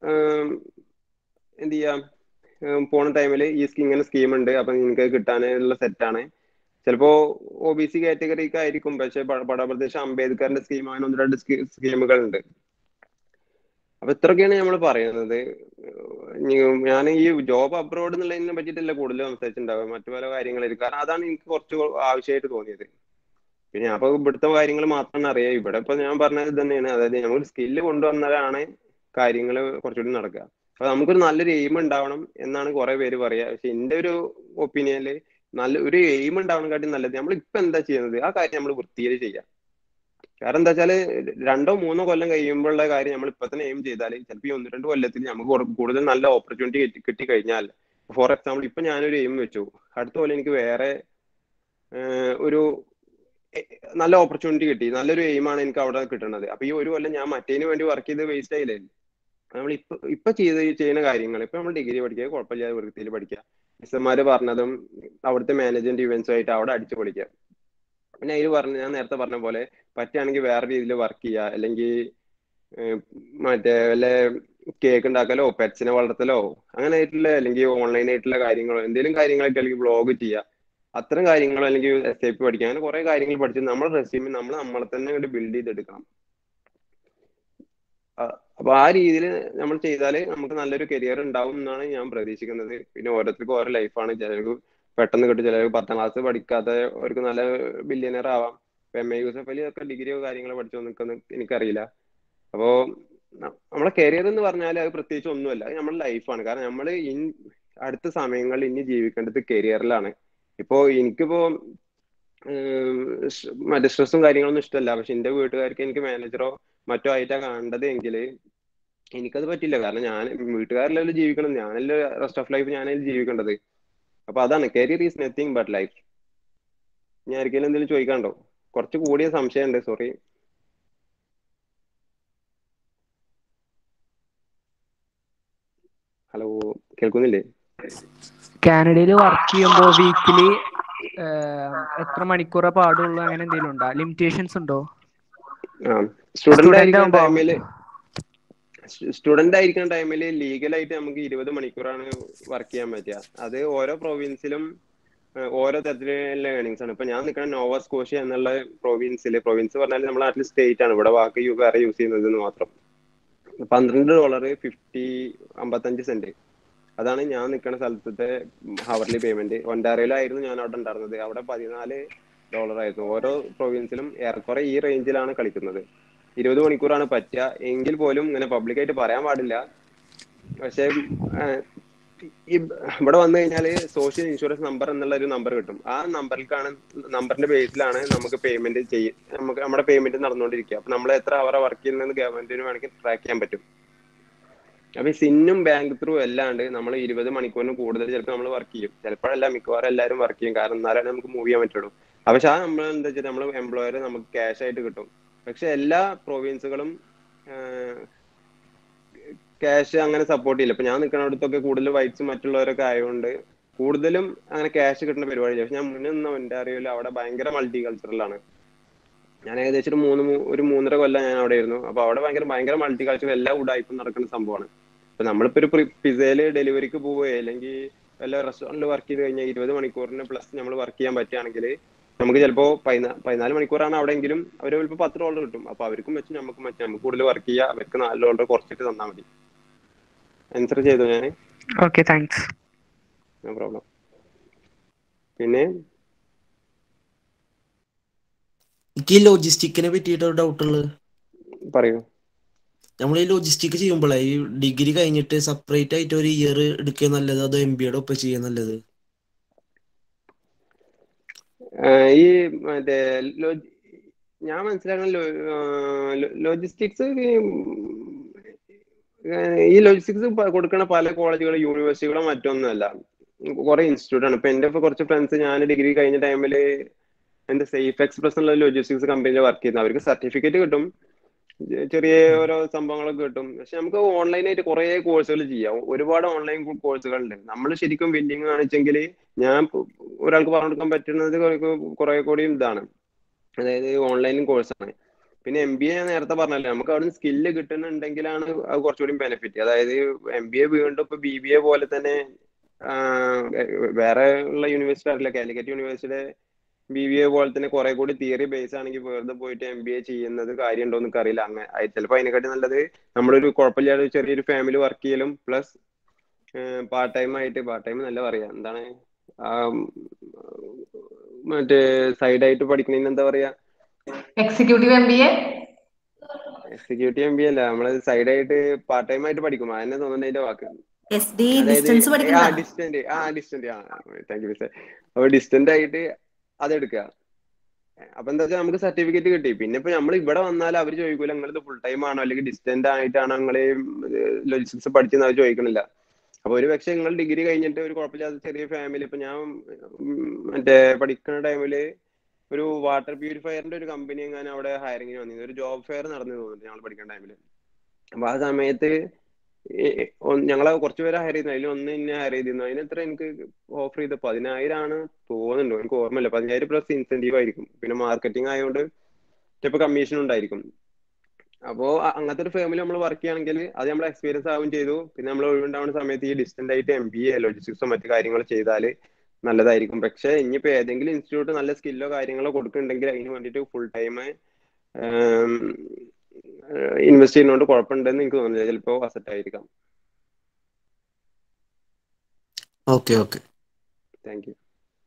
എന്ത് ചെയ്യാം പോണ ടൈമിൽ ഈ ഇങ്ങനെ സ്കീം ഉണ്ട് അപ്പൊ നിങ്ങൾക്ക് കിട്ടാനുള്ള സെറ്റാണ് ചിലപ്പോ ഒ ബി സി കാറ്റഗറിക്ക് ആയിരിക്കും പക്ഷെ പടപ്രദേശ് അംബേദ്കറിന്റെ സ്കീം അങ്ങനെ ഒന്ന് രണ്ട് സ്കീമുകൾ ഉണ്ട് അപ്പൊ ഇത്രയൊക്കെയാണ് നമ്മൾ പറയുന്നത് ഞാൻ ഈ ജോബ് അബ്രോഡ് എന്നുള്ളതിനെ പറ്റിയിട്ടല്ല കൂടുതൽ സംസാരിച്ചിട്ടുണ്ടാവുക മറ്റു പല കാര്യങ്ങളായിരിക്കും കാരണം അതാണ് എനിക്ക് കുറച്ച് ആവശ്യമായിട്ട് തോന്നിയത് പിന്നെ അപ്പൊ ഇവിടുത്തെ കാര്യങ്ങൾ മാത്രമാണ് അറിയാം ഇവിടെ ഇപ്പൊ ഞാൻ പറഞ്ഞത് ഇത് തന്നെയാണ് അതായത് നമ്മൾ സ്കില്ല് കൊണ്ടുവന്നാലാണ് കാര്യങ്ങൾ കുറച്ചുകൂടി നടക്കുക അപ്പൊ നമുക്കൊരു നല്ലൊരു എയിം ഉണ്ടാവണം എന്നാണ് കുറെ പേര് പറയുക പക്ഷെ എന്റെ ഒരു ഒപ്പീനിയനില് നല്ല ഒരു എയിം ഉണ്ടാവണക്കാട്ടി നല്ലത് നമ്മൾ ഇപ്പൊ എന്താ ചെയ്യുന്നത് ആ കാര്യം നമ്മൾ വൃത്തിയിൽ ചെയ്യാം കാരണം എന്താ വെച്ചാല് രണ്ടോ മൂന്നോ കൊല്ലം കഴിയുമ്പോഴുള്ള കാര്യം നമ്മൾ ഇപ്പൊ തന്നെ എയിം ചെയ്താൽ ചിലപ്പോൾ ഈ ഒന്ന് രണ്ട് കൊല്ലത്തിൽ നമുക്ക് കൂടുതൽ നല്ല ഓപ്പർച്യൂണിറ്റി കിട്ടി കഴിഞ്ഞാൽ ഫോർ എക്സാമ്പിൾ ഇപ്പൊ ഞാനൊരു എയിം വെച്ചു അടുത്ത കൊല്ലം എനിക്ക് വേറെ ഒരു നല്ല ഓപ്പർച്യൂണിറ്റി കിട്ടി നല്ലൊരു എയിമാണ് എനിക്ക് അവിടെ കിട്ടുന്നത് അപ്പൊ ഈ ഒരു കൊല്ലം ഞാൻ മറ്റേതിന് വേണ്ടി വർക്ക് ചെയ്ത് വേസ്റ്റ് ആയില്ലേ നമ്മൾ ഇപ്പൊ ഇപ്പൊ ചെയ്ത് ചെയ്യുന്ന കാര്യങ്ങൾ ഇപ്പൊ നമ്മൾ ഡിഗ്രി പഠിക്കുക കുഴപ്പമില്ലാതെ വൃത്തിയിൽ പഠിക്കുക മിസ്സന്മാര് പറഞ്ഞതും അവിടുത്തെ മാനേജ്മെന്റ് ഇവന്റ്സും ആയിട്ട് അവിടെ അടിച്ചു പൊളിക്കുക പിന്നെ അതിൽ പറഞ്ഞ ഞാൻ നേരത്തെ പറഞ്ഞ പോലെ പറ്റുകയാണെങ്കിൽ വേറെ രീതിയിൽ വർക്ക് ചെയ്യുക അല്ലെങ്കിൽ മറ്റേ വല്ല കേക്ക് ഉണ്ടാക്കലോ പെറ്റ്സിനെ വളർത്തലോ അങ്ങനെ ആയിട്ടുള്ള അല്ലെങ്കിൽ ഓൺലൈൻ ആയിട്ടുള്ള കാര്യങ്ങളോ എന്തെങ്കിലും കാര്യങ്ങളൊക്കെ അല്ലെങ്കിൽ ബ്ലോഗ് ചെയ്യുക അത്തരം കാര്യങ്ങളോ അല്ലെങ്കിൽ എസ് ഐ പി പഠിക്കുക അങ്ങനെ കുറെ കാര്യങ്ങൾ പഠിച്ച് നമ്മൾ റെസ്യൂമിൽ നമ്മൾ നമ്മളെ തന്നെ അങ്ങോട്ട് ബിൽഡ് ചെയ്തെടുക്കണം അപ്പൊ ആ രീതിയിൽ നമ്മൾ ചെയ്താൽ നമുക്ക് നല്ലൊരു കരിയർ ഉണ്ടാവും എന്നാണ് ഞാൻ പ്രതീക്ഷിക്കുന്നത് പിന്നെ ഓരോരുത്തർക്കും ഓരോ ലൈഫാണ് ചിലർക്ക് പെട്ടെന്ന് കിട്ടും ചിലർക്ക് പത്താം ക്ലാസ് പഠിക്കാത്തവർക്ക് നല്ല ബില്യനർ ആവാം ഇപ്പൊ എം എ യൂസഫ് അലി ഒക്കെ ഡിഗ്രിയോ കാര്യങ്ങളോ പഠിച്ചോ നിൽക്കുന്ന എനിക്കറിയില്ല അപ്പോ നമ്മളെ കരിയർ എന്ന് പറഞ്ഞാൽ അത് പ്രത്യേകിച്ച് ഒന്നുമല്ല അത് നമ്മുടെ ലൈഫാണ് കാരണം നമ്മൾ ഇൻ അടുത്ത സമയങ്ങളിൽ ഇനി ജീവിക്കേണ്ടത് കരിയറിലാണ് ഇപ്പോ എനിക്കിപ്പോ മറ്റേ സ്ട്രെസ്സും കാര്യങ്ങളൊന്നും ഇഷ്ടമല്ല പക്ഷെ എന്റെ വീട്ടുകാർക്ക് എനിക്ക് മാനേജറോ മറ്റോ ആയിട്ടാണ് കാണേണ്ടത് എങ്കിൽ എനിക്കത് പറ്റില്ല കാരണം ഞാൻ വീട്ടുകാരിലല്ലോ ജീവിക്കണം ഞാനല്ലേ റെസ്റ്റ് ഓഫ് ലൈഫ് ഞാനല്ലേ ജീവിക്കേണ്ടത് അപ്പൊ അതാണ് career is nothing but life ഞാൻ ആർക്കെങ്കിലും എന്തെങ്കിലും ചോദിക്കാണ്ടോ കുറച്ച് കൂടിയ സംശയമുണ്ട് സോറി ഹലോ കേൾക്കുന്നില്ലേ കാനഡയിൽ വർക്ക് ചെയ്യുമ്പോൾ വീക്കിലി എത്ര മണിക്കൂറേ പാടുള്ളൂ അങ്ങനെ എന്തെങ്കിലും ഉണ്ടോ ലിമിറ്റേഷൻസ് ഉണ്ടോ സ്റ്റുഡന്റ് ആയിരിക്കുന്ന ടൈമില് സ്റ്റുഡന്റ് ആയിരിക്കുന്ന ടൈമിൽ ലീഗലായിട്ട് നമുക്ക് ഇരുപത് മണിക്കൂറാണ് വർക്ക് ചെയ്യാൻ പറ്റുക അത് ഓരോ പ്രൊവിൻസിലും ഓരോ തരത്തിലുള്ള ഏണിങ്സ് ആണ് ഇപ്പൊ ഞാൻ നിൽക്കുന്ന നോവ സ്കോഷ്യ എന്നുള്ള പ്രൊവിൻസിൽ പ്രൊവിൻസ് പറഞ്ഞാൽ നമ്മുടെ നാട്ടിൽ സ്റ്റേറ്റ് ആണ് ഇവിടെ വാക്ക് വേറെ യൂസ് ചെയ്യുന്നത് മാത്രം പന്ത്രണ്ട് ഡോളർ ഫിഫ്റ്റി അമ്പത്തഞ്ച് സെന്റ് അതാണ് ഞാൻ നിൽക്കുന്ന സ്ഥലത്തെ ഹവർലി പേയ്മെന്റ് ഒൻറ്റാറിയയിലായിരുന്നു ഞാൻ അവിടെ ഉണ്ടായിരുന്നത് അവിടെ പതിനാല് ഡോളർ ആയിരുന്നു ഓരോ പ്രൊവിൻസിലും ഏറെക്കുറെ ഈ റേഞ്ചിലാണ് കളിക്കുന്നത് ഇരുപത് മണിക്കൂറാണ് പറ്റുക എങ്കിൽ പോലും ഇങ്ങനെ പബ്ലിക്കായിട്ട് പറയാൻ പാടില്ല പക്ഷെ ഇവിടെ വന്നു കഴിഞ്ഞാൽ സോഷ്യൽ ഇൻഷുറൻസ് നമ്പർ എന്നുള്ള ഒരു നമ്പർ കിട്ടും ആ നമ്പറിലേക്കാണ് നമ്പറിന്റെ ബേസിലാണ് നമുക്ക് പേയ്മെന്റ് ചെയ്യ നമുക്ക് നമ്മുടെ പേയ്മെന്റ് നടന്നുകൊണ്ടിരിക്കുക അപ്പൊ നമ്മൾ എത്ര അവർ വർക്ക് ചെയ്യുന്നത് ഗവൺമെന്റിന് വേണമെങ്കിൽ ട്രാക്ക് ചെയ്യാൻ പറ്റും അപ്പൊ ഈ സിന്നും ബാങ്ക് ത്രൂ അല്ലാണ്ട് നമ്മൾ ഇരുപത് മണിക്കൂറിന് കൂടുതൽ ചിലപ്പോൾ നമ്മൾ വർക്ക് ചെയ്യും ചിലപ്പോഴല്ല മിക്കവാറും എല്ലാവരും വർക്ക് ചെയ്യും കാരണം എന്നാലാണ് നമുക്ക് മൂവ് ചെയ്യാൻ പറ്റുള്ളൂ പക്ഷെ ആ നമ്മൾ എന്താ വെച്ചാൽ നമ്മൾ എംപ്ലോയർ നമുക്ക് ക്യാഷ് ആയിട്ട് കിട്ടും പക്ഷെ എല്ലാ പ്രൊവിൻസുകളും ക്യാഷ് അങ്ങനെ സപ്പോർട്ട് ചെയ്യില്ല ഇപ്പൊ ഞാൻ നിൽക്കുന്നിടത്തൊക്കെ കൂടുതൽ വൈറ്റ്സും മറ്റുള്ളവരൊക്കെ ആയതുകൊണ്ട് കൂടുതലും അങ്ങനെ ക്യാഷ് കിട്ടുന്ന പരിപാടിയില്ല പക്ഷെ ഞാൻ മുന്നേ നിന്ന ഒൻറ്റാറിയോയിൽ അവിടെ ഭയങ്കര മൾട്ടി കൾച്ചറലാണ് ഞാൻ ഏകദേശം ഒരു മൂന്ന് ഒരു മൂന്നര കൊല്ലം ഞാൻ അവിടെ ആയിരുന്നു അപ്പൊ അവിടെ ഭയങ്കര ഭയങ്കര മൾട്ടി കൾച്ചർ എല്ലാ ഉടായ്പും നടക്കുന്ന സംഭവമാണ് ഇപ്പൊ നമ്മളിപ്പോ ഒരു പിസയില് ഡെലിവറിക്ക് പോവുകയോ അല്ലെങ്കിൽ വല്ല റെസ്റ്റോറന്റിൽ വർക്ക് ചെയ്ത് കഴിഞ്ഞാൽ ഇരുപത് മണിക്കൂറിന് പ്ലസ് നമ്മൾ വർക്ക് ചെയ്യാൻ പറ്റുകയാണെങ്കിൽ നമുക്ക് ചിലപ്പോ പതിനാല് മണിക്കൂറാണ് അവിടെയെങ്കിലും അവർ ചിലപ്പോൾ പത്ത് ഡോളർ കിട്ടും അപ്പൊ അവർക്കും വെച്ച് നമുക്കും വെച്ച് നമുക്ക് കൂടുതൽ വർക്ക് ചെയ്യുക അവർക്ക് നാല് ഡോളർ കുറച്ചിട്ട് തന്നാൽ മതി ആൻസർ ചെയ്തു ഞാൻ ഓക്കെ താങ്ക്സ് നോ പ്രോബ്ലം പിന്നെ എനിക്ക് ഈ ലോജിസ്റ്റിക്കിനെ പറ്റിയിട്ട് ഒരു ഡൗട്ട് ഉള്ളത് പറയൂ നമ്മൾ ഈ ലോജിസ്റ്റിക് ചെയ്യുമ്പോഴേ ഈ ഡിഗ്രി കഴിഞ്ഞിട്ട് സെപ്പറേറ്റ് ആയിട്ട് ഒരു ഇയർ എടുക്കുക നല്ലത് അതോ എം ബിയുടെ ഒപ്പം ചെയ്യുക നല്ലത് ആഹ് ഈ മറ്റേ ലോ- ഞാൻ മനസ്സിലാക്കുന്ന ലോജിസ്റ്റിക്സ് ഈ ലോജിസ്റ്റിക്സ് കൊടുക്കുന്ന പല കോളേജുകളും യൂണിവേഴ്സിറ്റികളോ മറ്റൊന്നുമല്ല കുറെ ഇൻസ്റ്റിറ്റ്യൂട്ട് ആണ് ഇപ്പൊ എന്റെ ഇപ്പൊ കുറച്ച് ഫ്രണ്ട്സ് ഞാൻ ഡിഗ്രി കഴിഞ്ഞ ടൈമിൽ എന്റെ സേഫ് എക്സ്പ്രസ് എന്നുള്ള ലോജിസ്റ്റിക്സ് കമ്പനിയിൽ വർക്ക് ചെയ്യുന്നത് അവർക്ക് സർട്ടിഫിക്കറ്റ് കിട്ടും ചെ- ചെറിയ ഓരോ സംഭവങ്ങളൊക്കെ കിട്ടും പക്ഷെ നമുക്ക് ഓൺലൈനായിട്ട് കുറെ കോഴ്സുകൾ ചെയ്യാം ഒരുപാട് ഓൺലൈൻ കോഴ്സുകൾ ഉണ്ട് നമ്മൾ ശരിക്കും ബില്ലിങ് കാണിച്ചെങ്കിൽ ഞാൻ ഇപ്പൊ ഒരാൾക്ക് പറഞ്ഞു കൊടുക്കാൻ പറ്റുന്നത് കുറെ കൂടി ഇതാണ് അതായത് ഓൺലൈൻ കോഴ്സാണ് പിന്നെ എം ബി എ ഞാൻ നേരത്തെ പറഞ്ഞല്ലോ നമുക്ക് അവിടെ സ്കില്ല് കിട്ടുന്നുണ്ടെങ്കിലാണ് അത് കുറച്ചുകൂടി ബെനിഫിറ്റ് അതായത് എം ബി എ വീണ്ടും ഇപ്പൊ ബി ബി എ പോലെ തന്നെ ആഹ് വേറെ ഉള്ള യൂണിവേഴ്സിറ്റി അറിയില്ല കാലിക്കറ്റ് യൂണിവേഴ്സിറ്റിയുടെ ബി ബി എ പോലെ തന്നെ കുറെ കൂടി തിയറി ബേസ് ആണെങ്കിൽ വെറുതെ പോയിട്ട് എം ബി എ ചെയ്യുന്നത് കാര്യമുണ്ടോ എന്ന് അറിയില്ല അങ്ങനെ ചിലപ്പോൾ അതിനെക്കാട്ടി നല്ലത് നമ്മളൊരു കുഴപ്പമില്ലാതെ ഒരു ചെറിയൊരു ഫാമിലി വർക്ക് ചെയ്യലും പ്ലസ് പാർട്ട് ടൈം ആയിട്ട് പാർട്ട് ടൈം നല്ല പറയാ എന്താണ് ആം, മറ്റേ സൈഡായിട്ട് പഠിക്കുന്നതിന് എന്താ പറയാ executive M B A executive M B അല്ല നമ്മള് സൈഡായിട്ട് പാർട്ട് ടൈം ആയിട്ട് പഠിക്കും അതന്നെ തോന്നുന്നു അതിന്റെ വാക്ക് എസ് ഡി അതായത് ഡിസ്റ്റൻസ് ആ പഠിക്കുന്ന ഡിസ്റ്റന്റ് ആ ഡിസ്റ്റന്റ് ആ താങ്ക് യു സാർ അപ്പൊ ഡിസ്റ്റന്റ് ആയിട്ട് അതെടുക്കുക അപ്പൊ എന്താ വെച്ചാൽ നമുക്ക് സർട്ടിഫിക്കറ്റ് കിട്ടി പിന്നെ ഇപ്പൊ നമ്മൾ ഇവിടെ വന്നാൽ അവർ ചോദിക്കൂല നിങ്ങളിത് ഫുൾ ടൈം ആണോ അല്ലെങ്കിൽ ഡിസ്റ്റന്റ് ആയിട്ടാണോ നിങ്ങൾ ലോജിസ്റ്റിക്സ് പഠിച്ചെന്ന് അവർ ചോദിക്കണില്ല അപ്പൊ ഒരു പക്ഷെ നിങ്ങൾ ഡിഗ്രി കഴിഞ്ഞിട്ട് ഒരു കുഴപ്പമില്ലാത്ത ചെറിയ ഫാമിലി ഇപ്പൊ ഞാൻ ഉം, മറ്റേ പഠിക്കുന്ന ടൈമില് ഒരു വാട്ടർ പ്യൂരിഫയറിന്റെ ഒരു കമ്പനി എങ്ങനെ അവിടെ ഹയറിങ്ങിന് വന്നിരുന്നു ഒരു ജോബ് ഫെയർ നടന്നു തോന്നുന്നു ഞങ്ങൾ പഠിക്കുന്ന ടൈമില് അപ്പൊ ആ സമയത്ത് ഈ- ഒന്ന് ഞങ്ങളെ കുറച്ച് പേരെ ഹയർ ചെയ്യുന്നു അതിൽ ഒന്ന് എന്നെ ഹയർ ചെയ്തിരുന്നു അതിന് എത്ര എനിക്ക് ഓഫർ ചെയ്ത പതിനായിരം ആണ് തോന്നുന്നുണ്ടോ എനിക്ക് ഓർമ്മയില്ല പതിനായിരം പ്ലസ് ഇൻസെന്റീവ് ആയിരിക്കും പിന്നെ മാർക്കറ്റിംഗ് ആയതുകൊണ്ട് ചിലപ്പോൾ കമ്മീഷൻ ഉണ്ടായിരിക്കും അപ്പോ അ- അങ്ങനത്തെ ഒരു ഫേമിൽ നമ്മൾ വർക്ക് ചെയ്യുകയാണെങ്കിൽ അത് നമ്മൾ എക്സ്പീരിയൻസ് ആവും ചെയ്തു പിന്നെ നമ്മൾ ഒഴിവുണ്ടാവുന്ന സമയത്ത് ഈ ഡിസ്റ്റന്റ് ആയിട്ട് എം ബി എ ലോജിസ്റ്റിക്സോ മറ്റു കാര്യങ്ങൾ ചെയ്താൽ നല്ലതായിരിക്കും പക്ഷെ ഇനിയിപ്പോ ഏതെങ്കിലും ഇൻസ്റ്റിറ്റ്യൂട്ട് നല്ല സ്കില്ലോ കാര്യങ്ങളോ കൊടുക്കുന്നുണ്ടെങ്കിൽ അതിന് വേണ്ടിയിട്ട് ഫുൾ ടൈം ഇൻവെസ്റ്റ് ചെയ്യുന്നതുകൊണ്ട് കുഴപ്പമുണ്ടെന്ന് എനിക്ക് തോന്നുന്നില്ല ചിലപ്പോൾ അസറ്റ് ആയിരിക്കാം ഓക്കെ ഓക്കെ താങ്ക് യു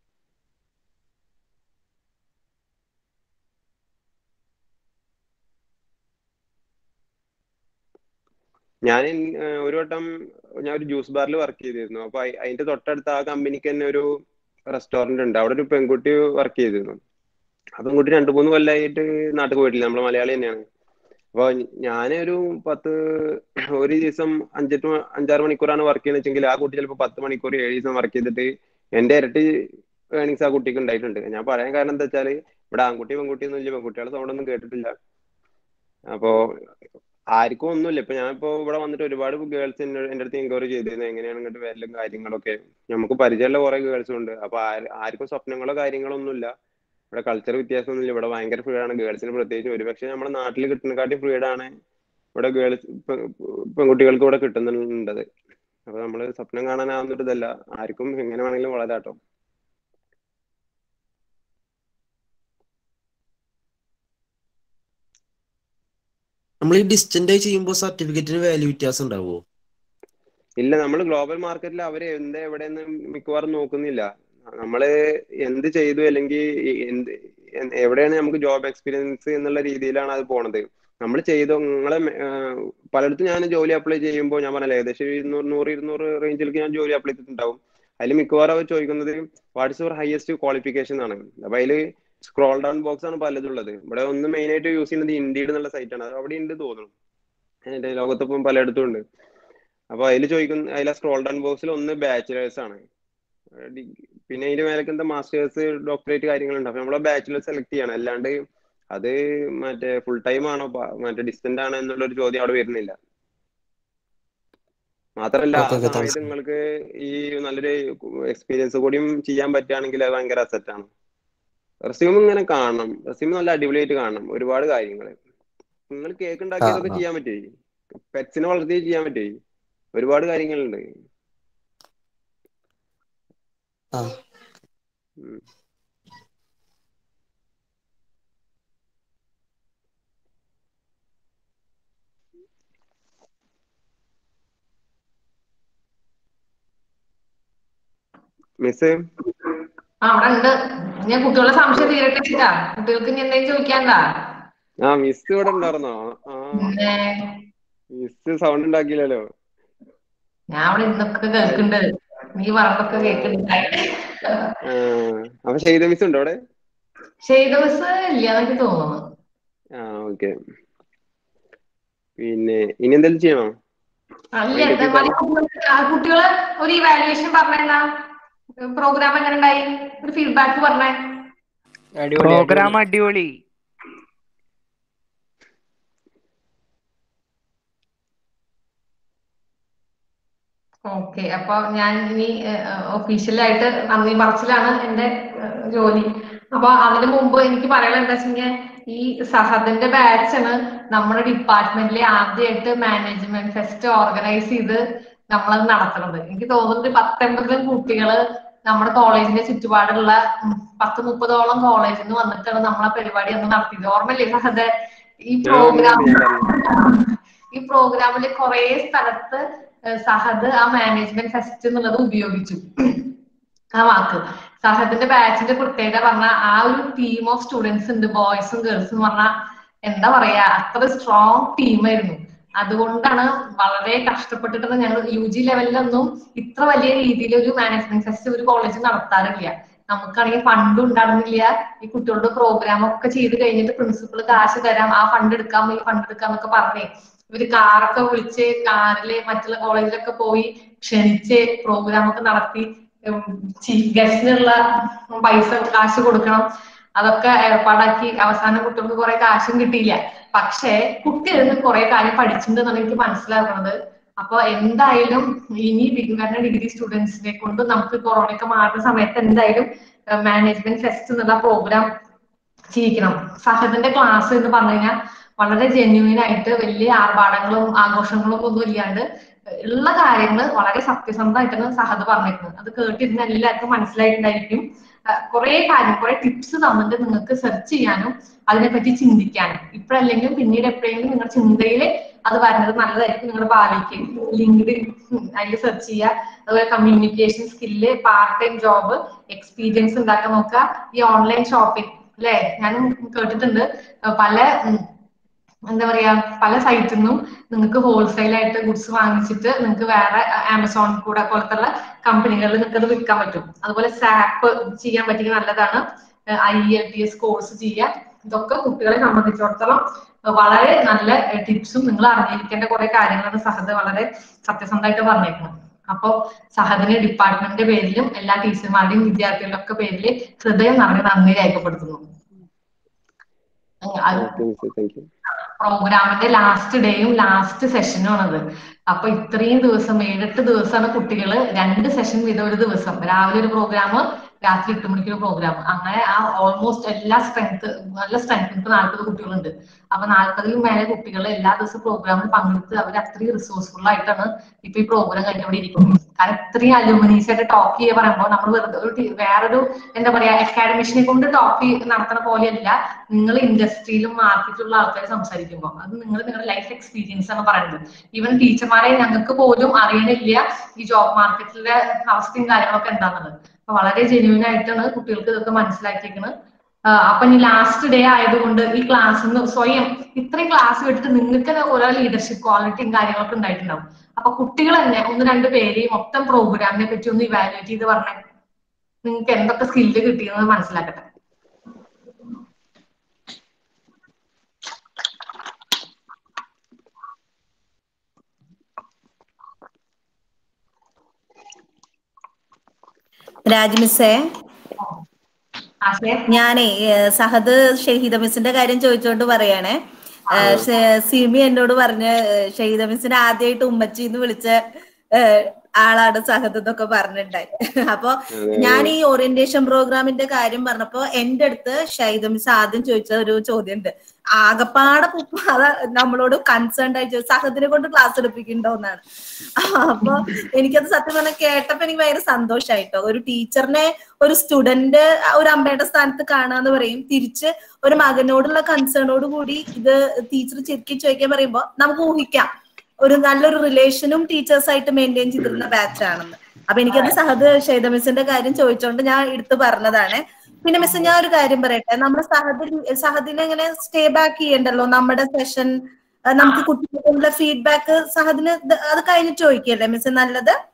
ഞാൻ ഇൻ- ഏഹ് ഒരു വട്ടം ഞാൻ ഒരു ജ്യൂസ് ബാറിൽ വർക്ക് ചെയ്തിരുന്നു അപ്പൊ അയി- അതിന്റെ തൊട്ടടുത്ത് ആ കമ്പനിക്ക് തന്നെ ഒരു റെസ്റ്റോറന്റ് ഉണ്ട് അവിടെ ഒരു പെൺകുട്ടി വർക്ക് ചെയ്തിരുന്നു ആ പെൺകുട്ടി രണ്ടു മൂന്ന് കൊല്ലമായിട്ട് നാട്ടിൽ പോയിട്ടില്ല നമ്മളെ മലയാളി തന്നെയാണ് അപ്പൊ ഞാനൊരു പത്ത് ഒരു ദിവസം അഞ്ചെട്ട് മ- അഞ്ചാറ് മണിക്കൂറാണ് വർക്ക് ചെയ്യുന്നത് വെച്ചെങ്കിൽ ആ കുട്ടി ചിലപ്പോൾ പത്ത് മണിക്കൂർ ഏഴ് ദിവസം വർക്ക് ചെയ്തിട്ട് എന്റെ ഇരട്ടി ഏണിങ്സ് ആ കുട്ടിക്ക് ഉണ്ടായിട്ടുണ്ട് ഞാൻ പറയാൻ കാരണം എന്താ വെച്ചാല് ഇവിടെ ആൺകുട്ടി പെൺകുട്ടി ഒന്നും ഇല്ല പെൺകുട്ടികളുടെ സൗണ്ട് ഒന്നും കേട്ടിട്ടില്ല അപ്പോ ആർക്കും ഒന്നുമില്ല ഇപ്പൊ ഞാനിപ്പോ ഇവിടെ വന്നിട്ട് ഒരുപാട് ഗേൾസ് എന്റെ എന്റെ അടുത്ത് എൻക്വയറി ചെയ്തിരുന്നു എങ്ങനെയാണ് ഇങ്ങോട്ട് വരലും കാര്യങ്ങളൊക്കെ നമുക്ക് പരിചയമുള്ള കുറെ ഗേൾസും ഉണ്ട് അപ്പൊ ആര് ആർക്കും സ്വപ്നങ്ങളോ കാര്യങ്ങളോ ഒന്നുമില്ല ഇവിടെ കൾച്ചർ വ്യത്യാസമൊന്നുമില്ല ഇവിടെ ഭയങ്കര ഫ്രീ ആണ് ഗേൾസിന് പ്രത്യേകിച്ച് ഒരുപക്ഷെ നമ്മുടെ നാട്ടിൽ കിട്ടുന്നതിനെക്കാട്ടി ഫ്രീഡ് ആണ് ഇവിടെ ഗേൾസ് പെൺകുട്ടികൾക്ക് ഇവിടെ കിട്ടുന്നുണ്ടത് അപ്പൊ നമ്മള് സ്വപ്നം കാണാനാവുന്നൊരു ഇതല്ല ആർക്കും എങ്ങനെ വേണമെങ്കിലും വളരാട്ടോ നമ്മൾ ഈ ഡിസ്റ്റന്റ് ആയി ചെയ്യുമ്പോൾ സർട്ടിഫിക്കറ്റിന് വാല്യൂ വ്യത്യാസം ഉണ്ടാവുമോ ഇല്ല നമ്മൾ ഗ്ലോബൽ മാർക്കറ്റിൽ അവര് എന്ത് എവിടെയെന്ന് മിക്കവാറും നോക്കുന്നില്ല നമ്മള് എന്ത് ചെയ്തു അല്ലെങ്കിൽ എന്ത് എന്ത് എവിടെയാണ് നമുക്ക് ജോബ് എക്സ്പീരിയൻസ് എന്നുള്ള രീതിയിലാണ് അത് പോണത് നമ്മൾ ചെയ്തു നിങ്ങളെ ഏഹ്, പലയിടത്തും ഞാൻ ജോലി അപ്ലൈ ചെയ്യുമ്പോൾ ഞാൻ പറഞ്ഞില്ല ഏകദേശം ഒരു ഇരുന്നൂറ് നൂറ് ഇരുന്നൂറ് റേഞ്ചിലേക്ക് ഞാൻ ജോലി അപ്ലൈ ചെയ്തിട്ടുണ്ടാവും അതിൽ മിക്കവാറും അവർ ചോദിക്കുന്നത് വാട്ട്സ് യുവർ ഹയസ്റ്റ് ക്വാളിഫിക്കേഷൻ ആണ് അപ്പൊ അതിൽ സ്ക്രോൾ ഡൗൺ ബോക്സ് ആണ് പലതും ഉള്ളത് ഇവിടെ ഒന്ന് മെയിൻ ആയിട്ട് യൂസ് ചെയ്യുന്നത് ഇൻഡീഡ് എന്നുള്ള സൈറ്റ് ആണ് അത് അവിടെ ഉണ്ട് തോന്നുന്നു അതിന്റെ ലോകത്തിപ്പം പലയിടത്തും ഉണ്ട് അപ്പൊ അതിൽ ചോദിക്കുന്ന അതിലെ സ്ക്രോൾ ഡൗൺ ബോക്സിൽ ഒന്ന് ബാച്ചിലേഴ്സ് ആണ് ഏഹ് ഡിഗ്രി പിന്നെ അതിന്റെ മേലേക്ക് എന്താ മാസ്റ്റേഴ്സ് ഡോക്ടറേറ്റ് കാര്യങ്ങളുണ്ട് അപ്പൊ നമ്മളെ ബാച്ചിലേഴ്സ് സെലക്ട് ചെയ്യണം അല്ലാണ്ട് അത് മറ്റേ ഫുൾ ടൈം ആണോ പ- മറ്റേ ഡിസ്റ്റന്റ് ആണോ എന്നുള്ള ഒരു ചോദ്യം അവിടെ വരുന്നില്ല മാത്രല്ല ആ Okay, okay, thanks. സമയത്ത് നിങ്ങൾക്ക് ഈ നല്ലൊരു എക്സ്പീരിയൻസ് കൂടിയും ചെയ്യാൻ പറ്റുകയാണെങ്കിൽ അത് ഭയങ്കര അസറ്റ് ആണ് റെസ്യൂം ഇങ്ങനെ കാണണം റെസ്യൂം നല്ല അടിപൊളിയായിട്ട് കാണണം ഒരുപാട് കാര്യങ്ങൾ നിങ്ങൾ കേക്ക് ഉണ്ടാക്കിയതൊക്കെ ആ. ചെയ്യാൻ പറ്റുമേ പെറ്റ്സിനെ വളർത്തി ചെയ്യാൻ പറ്റുമേ ഒരുപാട് കാര്യങ്ങളുണ്ട് ആ ഉം. മിസ് ആ അവിടെ ഉണ്ട് ഞാൻ കുട്ടികളുടെ സംശയം തീരട്ടെ വെച്ചിട്ടാ കുട്ടികൾക്ക് ഇനി എന്തെങ്കിലും ചോദിക്കാണ്ടാ ആ മിസ് ഇവിടെ ഉണ്ടായിരുന്നോ ആ പിന്നെ മിസ് സൗണ്ട് ഉണ്ടാക്കിയില്ലല്ലോ ഞാൻ അവിടെ ഇന്നൊക്കെ കേൾക്കുന്നുണ്ട് നീ പറഞ്ഞതൊക്കെ കേൾക്കുന്നുണ്ട് ആ അപ്പൊ ഷെയ്ത മിസ് ഉണ്ടോ അവിടെ ചെയ്ത ദിവസം ഇല്ല എന്നൊക്കെ തോന്നുന്നു ആ ഓക്കെ പിന്നെ ഇനി എന്തെങ്കിലും ചെയ്യണോ അല്ല എന്താ മതി കുട്ടികൾക്ക് ആ കുട്ടികള് ഒരു ഇവാലുവേഷൻ പറഞ്ഞെന്താ പ്രോഗ്രാം എങ്ങനെ ഉണ്ടായി ഒരു ഫീഡ്ബാക്ക് പറഞ്ഞേ പ്രോഗ്രാം അടിപൊളി ഓക്കെ അപ്പൊ ഞാൻ ഇനി ഒഫീഷ്യലായിട്ട് നന്ദി പറച്ചിലാണ് എന്റെ ഏഹ്, ജോലി അപ്പൊ അതിനു മുമ്പ് എനിക്ക് പറയാനുള്ള എന്താ വെച്ചാൽ ഈ സഹദിന്റെ ബാച്ചാണ് നമ്മുടെ ഡിപ്പാർട്ട്മെന്റിലെ ആദ്യമായിട്ട് മാനേജ്മെന്റ് ഫെസ്റ്റ് ഓർഗനൈസ് ചെയ്ത് നമ്മളത് നടത്തുന്നത് എനിക്ക് തോന്നുന്നത് പത്തൊമ്പതിലും കുട്ടികള് നമ്മുടെ കോളേജിന്റെ ചുറ്റുപാടുള്ള ഉം, പത്ത് മുപ്പതോളം കോളേജിൽ നിന്ന് വന്നിട്ടാണ് നമ്മളെ പരിപാടി അന്ന് നടത്തിയത് ഓർമ്മയില്ലേ സഹദ് ഈ ആ പ്രോഗ്രാം ഞാൻ ഈ പ്രോഗ്രാമില് കുറെ സ്ഥലത്ത് ഏഹ് സഹദ് ആ മാനേജ്മെന്റ് ഫെസ്റ്റ് എന്നുള്ളത് ഉപയോഗിച്ചു ആ വാക്ക് സഹദിന്റെ ബാച്ചിന്റെ പ്രത്യേകത പറഞ്ഞ ആ ഒരു ടീം ഓഫ് സ്റ്റുഡൻസ് ഉണ്ട് ബോയ്സും ഗേൾസും പറഞ്ഞ എന്താ പറയാ അത്ര സ്ട്രോങ് ടീമായിരുന്നു അതുകൊണ്ടാണ് വളരെ കഷ്ടപ്പെട്ടിട്ട് ഞങ്ങൾ യു ജി ലെവലിലൊന്നും ഇത്ര വലിയ രീതിയിൽ ഒരു മാനേജ്മെന്റ് ഫെസ്റ്റ് ഒരു കോളേജ് നടത്താറില്ല നമുക്കാണെങ്കിൽ ഫണ്ട് ഉണ്ടായിരുന്നില്ല ഈ കുട്ടികളുടെ പ്രോഗ്രാം ഒക്കെ ചെയ്ത് കഴിഞ്ഞിട്ട് പ്രിൻസിപ്പൾ കാശ് തരാം ആ ഫണ്ട് എടുക്കാം ഈ ഫണ്ട് എടുക്കാം എന്നൊക്കെ പറഞ്ഞേ ഇവര് കാറൊക്കെ വിളിച്ച് കാറില് മറ്റുള്ള കോളേജിലൊക്കെ പോയി ക്ഷണിച്ച് പ്രോഗ്രാം ഒക്കെ നടത്തി ചീഫ് ഗസ്റ്റിനുള്ള പൈസ കാശ് കൊടുക്കണം അതൊക്കെ ഏർപ്പാടാക്കി അവസാനം കുട്ടികൾക്ക് കുറെ കാശും കിട്ടിയില്ല പക്ഷേ കുട്ടികളിൽ കുറെ കാര്യം പഠിച്ചിട്ടുണ്ടെന്നാണ് എനിക്ക് മനസ്സിലാക്കുന്നത് അപ്പൊ എന്തായാലും ഇനി വിജ്ഞാന ഡിഗ്രി സ്റ്റുഡൻസിനെ കൊണ്ട് നമുക്ക് കൊറോണയൊക്കെ മാറുന്ന സമയത്ത് എന്തായാലും മാനേജ്മെന്റ് ഫെസ്റ്റ് എന്നുള്ള പ്രോഗ്രാം ചെയ്യിക്കണം സഹദിന്റെ ക്ലാസ് എന്ന് പറഞ്ഞു കഴിഞ്ഞാൽ വളരെ ജെന്യൂൻ ആയിട്ട് വലിയ ആർഭാടങ്ങളും ആഘോഷങ്ങളും ഒന്നും ഇല്ലാണ്ട് ഉള്ള കാര്യങ്ങൾ വളരെ സത്യസന്ധമായിട്ടാണ് സഹദ് പറഞ്ഞിരിക്കുന്നത് അത് കേട്ടിരുന്ന എല്ലാവർക്കും മനസ്സിലായിട്ടുണ്ടായിരിക്കും കുറെ കാര്യം കുറെ ടിപ്സ് തന്നിട്ട് നിങ്ങൾക്ക് സെർച്ച് ചെയ്യാനും അതിനെപ്പറ്റി ചിന്തിക്കാനും ഇപ്പോഴല്ലെങ്കിൽ പിന്നീട് എപ്പോഴെങ്കിലും നിങ്ങളുടെ ചിന്തയിൽ അത് വരുന്നത് നല്ലതായിരിക്കും നിങ്ങളുടെ ഭാവിക്ക് ലിങ്ക്ഡ് അതിൽ സെർച്ച് ചെയ്യുക അതുപോലെ communication skill part time job experience ഉണ്ടാക്കാൻ നോക്കുക ഈ ഓൺലൈൻ ഷോപ്പിംഗ് അല്ലെ ഞാനും കേട്ടിട്ടുണ്ട് പല ഉം, എന്താ പറയാ പല സൈറ്റിൽ നിന്നും നിങ്ങൾക്ക് ഹോൾസെയിൽ ആയിട്ട് ഗുഡ്സ് വാങ്ങിച്ചിട്ട് നിങ്ങൾക്ക് വേറെ ആമസോൺ കൂടെ പോലത്തുള്ള കമ്പനികളിൽ നിങ്ങൾക്ക് അത് വിൽക്കാൻ പറ്റും അതുപോലെ സാപ്പ് ചെയ്യാൻ പറ്റിയ നല്ലതാണ് I L T S course ചെയ്യാം ഇതൊക്കെ കുട്ടികളെ സംബന്ധിച്ചിടത്തോളം വളരെ നല്ല ടിപ്സും നിങ്ങൾ അറിഞ്ഞിരിക്കേണ്ട കുറെ കാര്യങ്ങളാണ് സഹദ് വളരെ സത്യസന്ധമായിട്ട് പറഞ്ഞേക്കുന്നത് അപ്പോ സഹദിന് ഡിപ്പാർട്ട്മെന്റിന്റെ പേരിലും എല്ലാ ടീച്ചർമാരുടെയും വിദ്യാർത്ഥികളുടെ ഒക്കെ പേരിൽ ഹൃദയം നിറഞ്ഞ നന്ദി രേഖപ്പെടുത്തുന്നു അത് ഓക്കെ മിസ് താങ്ക് യു പ്രോഗ്രാമിന്റെ ലാസ്റ്റ് ഡേയും ലാസ്റ്റ് സെഷനും ആണത് അപ്പൊ ഇത്രയും ദിവസം ഏഴെട്ട് ദിവസമാണ് കുട്ടികള് രണ്ട് സെഷൻ വീതം ഒരു ദിവസം രാവിലെ ഒരു പ്രോഗ്രാം രാത്രി എട്ട് മണിക്ക് ഒരു പ്രോഗ്രാം അങ്ങനെ ആ ഓൾമോസ്റ്റ് എല്ലാ സ്ട്രെങ്ത് നല്ല സ്ട്രെങ്ത് ഇപ്പൊ നാല്പത് കുട്ടികളുണ്ട് അപ്പൊ നാല്പതിലും മേലെ കുട്ടികൾ എല്ലാ ദിവസവും പ്രോഗ്രാമിൽ പങ്കെടുത്ത് അവർ അത്രയും റിസോഴ്സ്ഫുൾ ആയിട്ടാണ് ഇപ്പൊ ഈ പ്രോഗ്രാം കഴിഞ്ഞ് അവിടെ ഇരിക്കുന്നത് കാരണം ഇത്രയും അലുമിനീസ് ആയിട്ട് ടോക്ക് ചെയ്യുക പറയുമ്പോൾ നമ്മൾ വെറുതെ ഒരു ടി- വേറൊരു എന്താ പറയാ അക്കാഡമിഷനെ കൊണ്ട് ടോക്ക് നടത്തുന്ന പോലെയല്ല നിങ്ങൾ ഇൻഡസ്ട്രിയിലും മാർക്കറ്റിലുള്ള ആൾക്കാർ സംസാരിക്കുമ്പോൾ അത് നിങ്ങൾ നിങ്ങളുടെ ലൈഫ് എക്സ്പീരിയൻസ് ആണ് പറയുന്നത് ഈവൻ ടീച്ചർമാരെ ഞങ്ങൾക്ക് പോലും അറിയണില്ല ഈ ജോബ് മാർക്കറ്റിലെ അവസ്ഥയും കാര്യങ്ങളൊക്കെ എന്താണെന്നുള്ളത് അപ്പൊ വളരെ ജെന്യൂൻ ആയിട്ടാണ് കുട്ടികൾക്ക് ഇതൊക്കെ മനസ്സിലാക്കിയിരിക്കുന്നത് അപ്പൊ ഇനി ലാസ്റ്റ് ഡേ ആയതുകൊണ്ട് ഈ ക്ലാസ്സിൽ സ്വയം ഇത്രയും ക്ലാസ് വിട്ടിട്ട് നിങ്ങൾക്ക് തന്നെ ഓരോ ലീഡർഷിപ്പ് ക്വാളിറ്റിയും കാര്യങ്ങളൊക്കെ ഉണ്ടായിട്ടുണ്ടാവും അപ്പൊ കുട്ടികൾ തന്നെ ഒന്ന് രണ്ട് പേര് മൊത്തം പ്രോഗ്രാമിനെ പറ്റി ഒന്ന് ഇവാലുവേറ്റ് ചെയ്ത് പറഞ്ഞേ നിങ്ങൾക്ക് എന്തൊക്കെ സ്കില്ല് കിട്ടിയെന്ന് മനസ്സിലാക്കട്ടെ രാജ് മിസ്സേ ആശയ ഞാനേ ഏഹ് സഹദ് ഷഹീദ മിസ്സിന്റെ കാര്യം ചോദിച്ചോണ്ട് പറയാണേ ഏഹ് ഷെ- സിമി എന്നോട് പറഞ്ഞ ഏഹ് ഷഹീദ മിസ്സിനെ ആദ്യമായിട്ട് ഉമ്മച്ചി എന്ന് വിളിച്ച ഏഹ് ആളാണ് സഹദ് എന്നൊക്കെ പറഞ്ഞിട്ടുണ്ടായി അപ്പൊ ഞാൻ ഈ ഓറിയന്റേഷൻ പ്രോഗ്രാമിന്റെ കാര്യം പറഞ്ഞപ്പോ എന്റെ അടുത്ത് ഷഹീദ മിസ് ആദ്യം ചോദിച്ച ഒരു ചോദ്യം ഉണ്ട് ആകപ്പാടെ പുപ്പാത നമ്മളോട് കൺസേൺഡ് ആയി ചോദിച്ചു സഹദിനെ കൊണ്ട് ക്ലാസ് എടുപ്പിക്കണ്ടോ എന്നാണ് അപ്പൊ എനിക്കത് സത്യം പറഞ്ഞാൽ കേട്ടപ്പോ എനിക്ക് ഭയങ്കര സന്തോഷായിട്ടോ ഒരു ടീച്ചറിനെ ഒരു സ്റ്റുഡന്റ് ഒരു അമ്മയുടെ സ്ഥാനത്ത് കാണാന്ന് പറയും തിരിച്ച് ഒരു മകനോടുള്ള കൺസേണോട് കൂടി ഇത് ടീച്ചർ ശരിക്കും ചോദിക്കാൻ പറയുമ്പോ നമുക്ക് ഊഹിക്കാം ഒരു നല്ലൊരു റിലേഷനും ടീച്ചേഴ്സ് ആയിട്ട് മെയിൻറ്റെയിൻ ചെയ്തിരുന്ന ബാച്ച് ആണെന്ന് അപ്പൊ എനിക്കത് സഹദ് ഷെയ്ത മിസ്സിന്റെ കാര്യം ചോദിച്ചോണ്ട് ഞാൻ എടുത്തു പറഞ്ഞതാണ് പിന്നെ മിസ് ഞാൻ ഒരു കാര്യം പറയട്ടെ നമ്മുടെ സഹദിൽ സഹദിനെ ഇങ്ങനെ സ്റ്റേ ബാക്ക് ചെയ്യണ്ടല്ലോ നമ്മുടെ സെഷൻ നമുക്ക് കുട്ടികളുടെ ഫീഡ്ബാക്ക് സഹദിന് ഇത് അത് കഴിഞ്ഞിട്ട് ചോദിക്കല്ലേ മിസ് നല്ലത്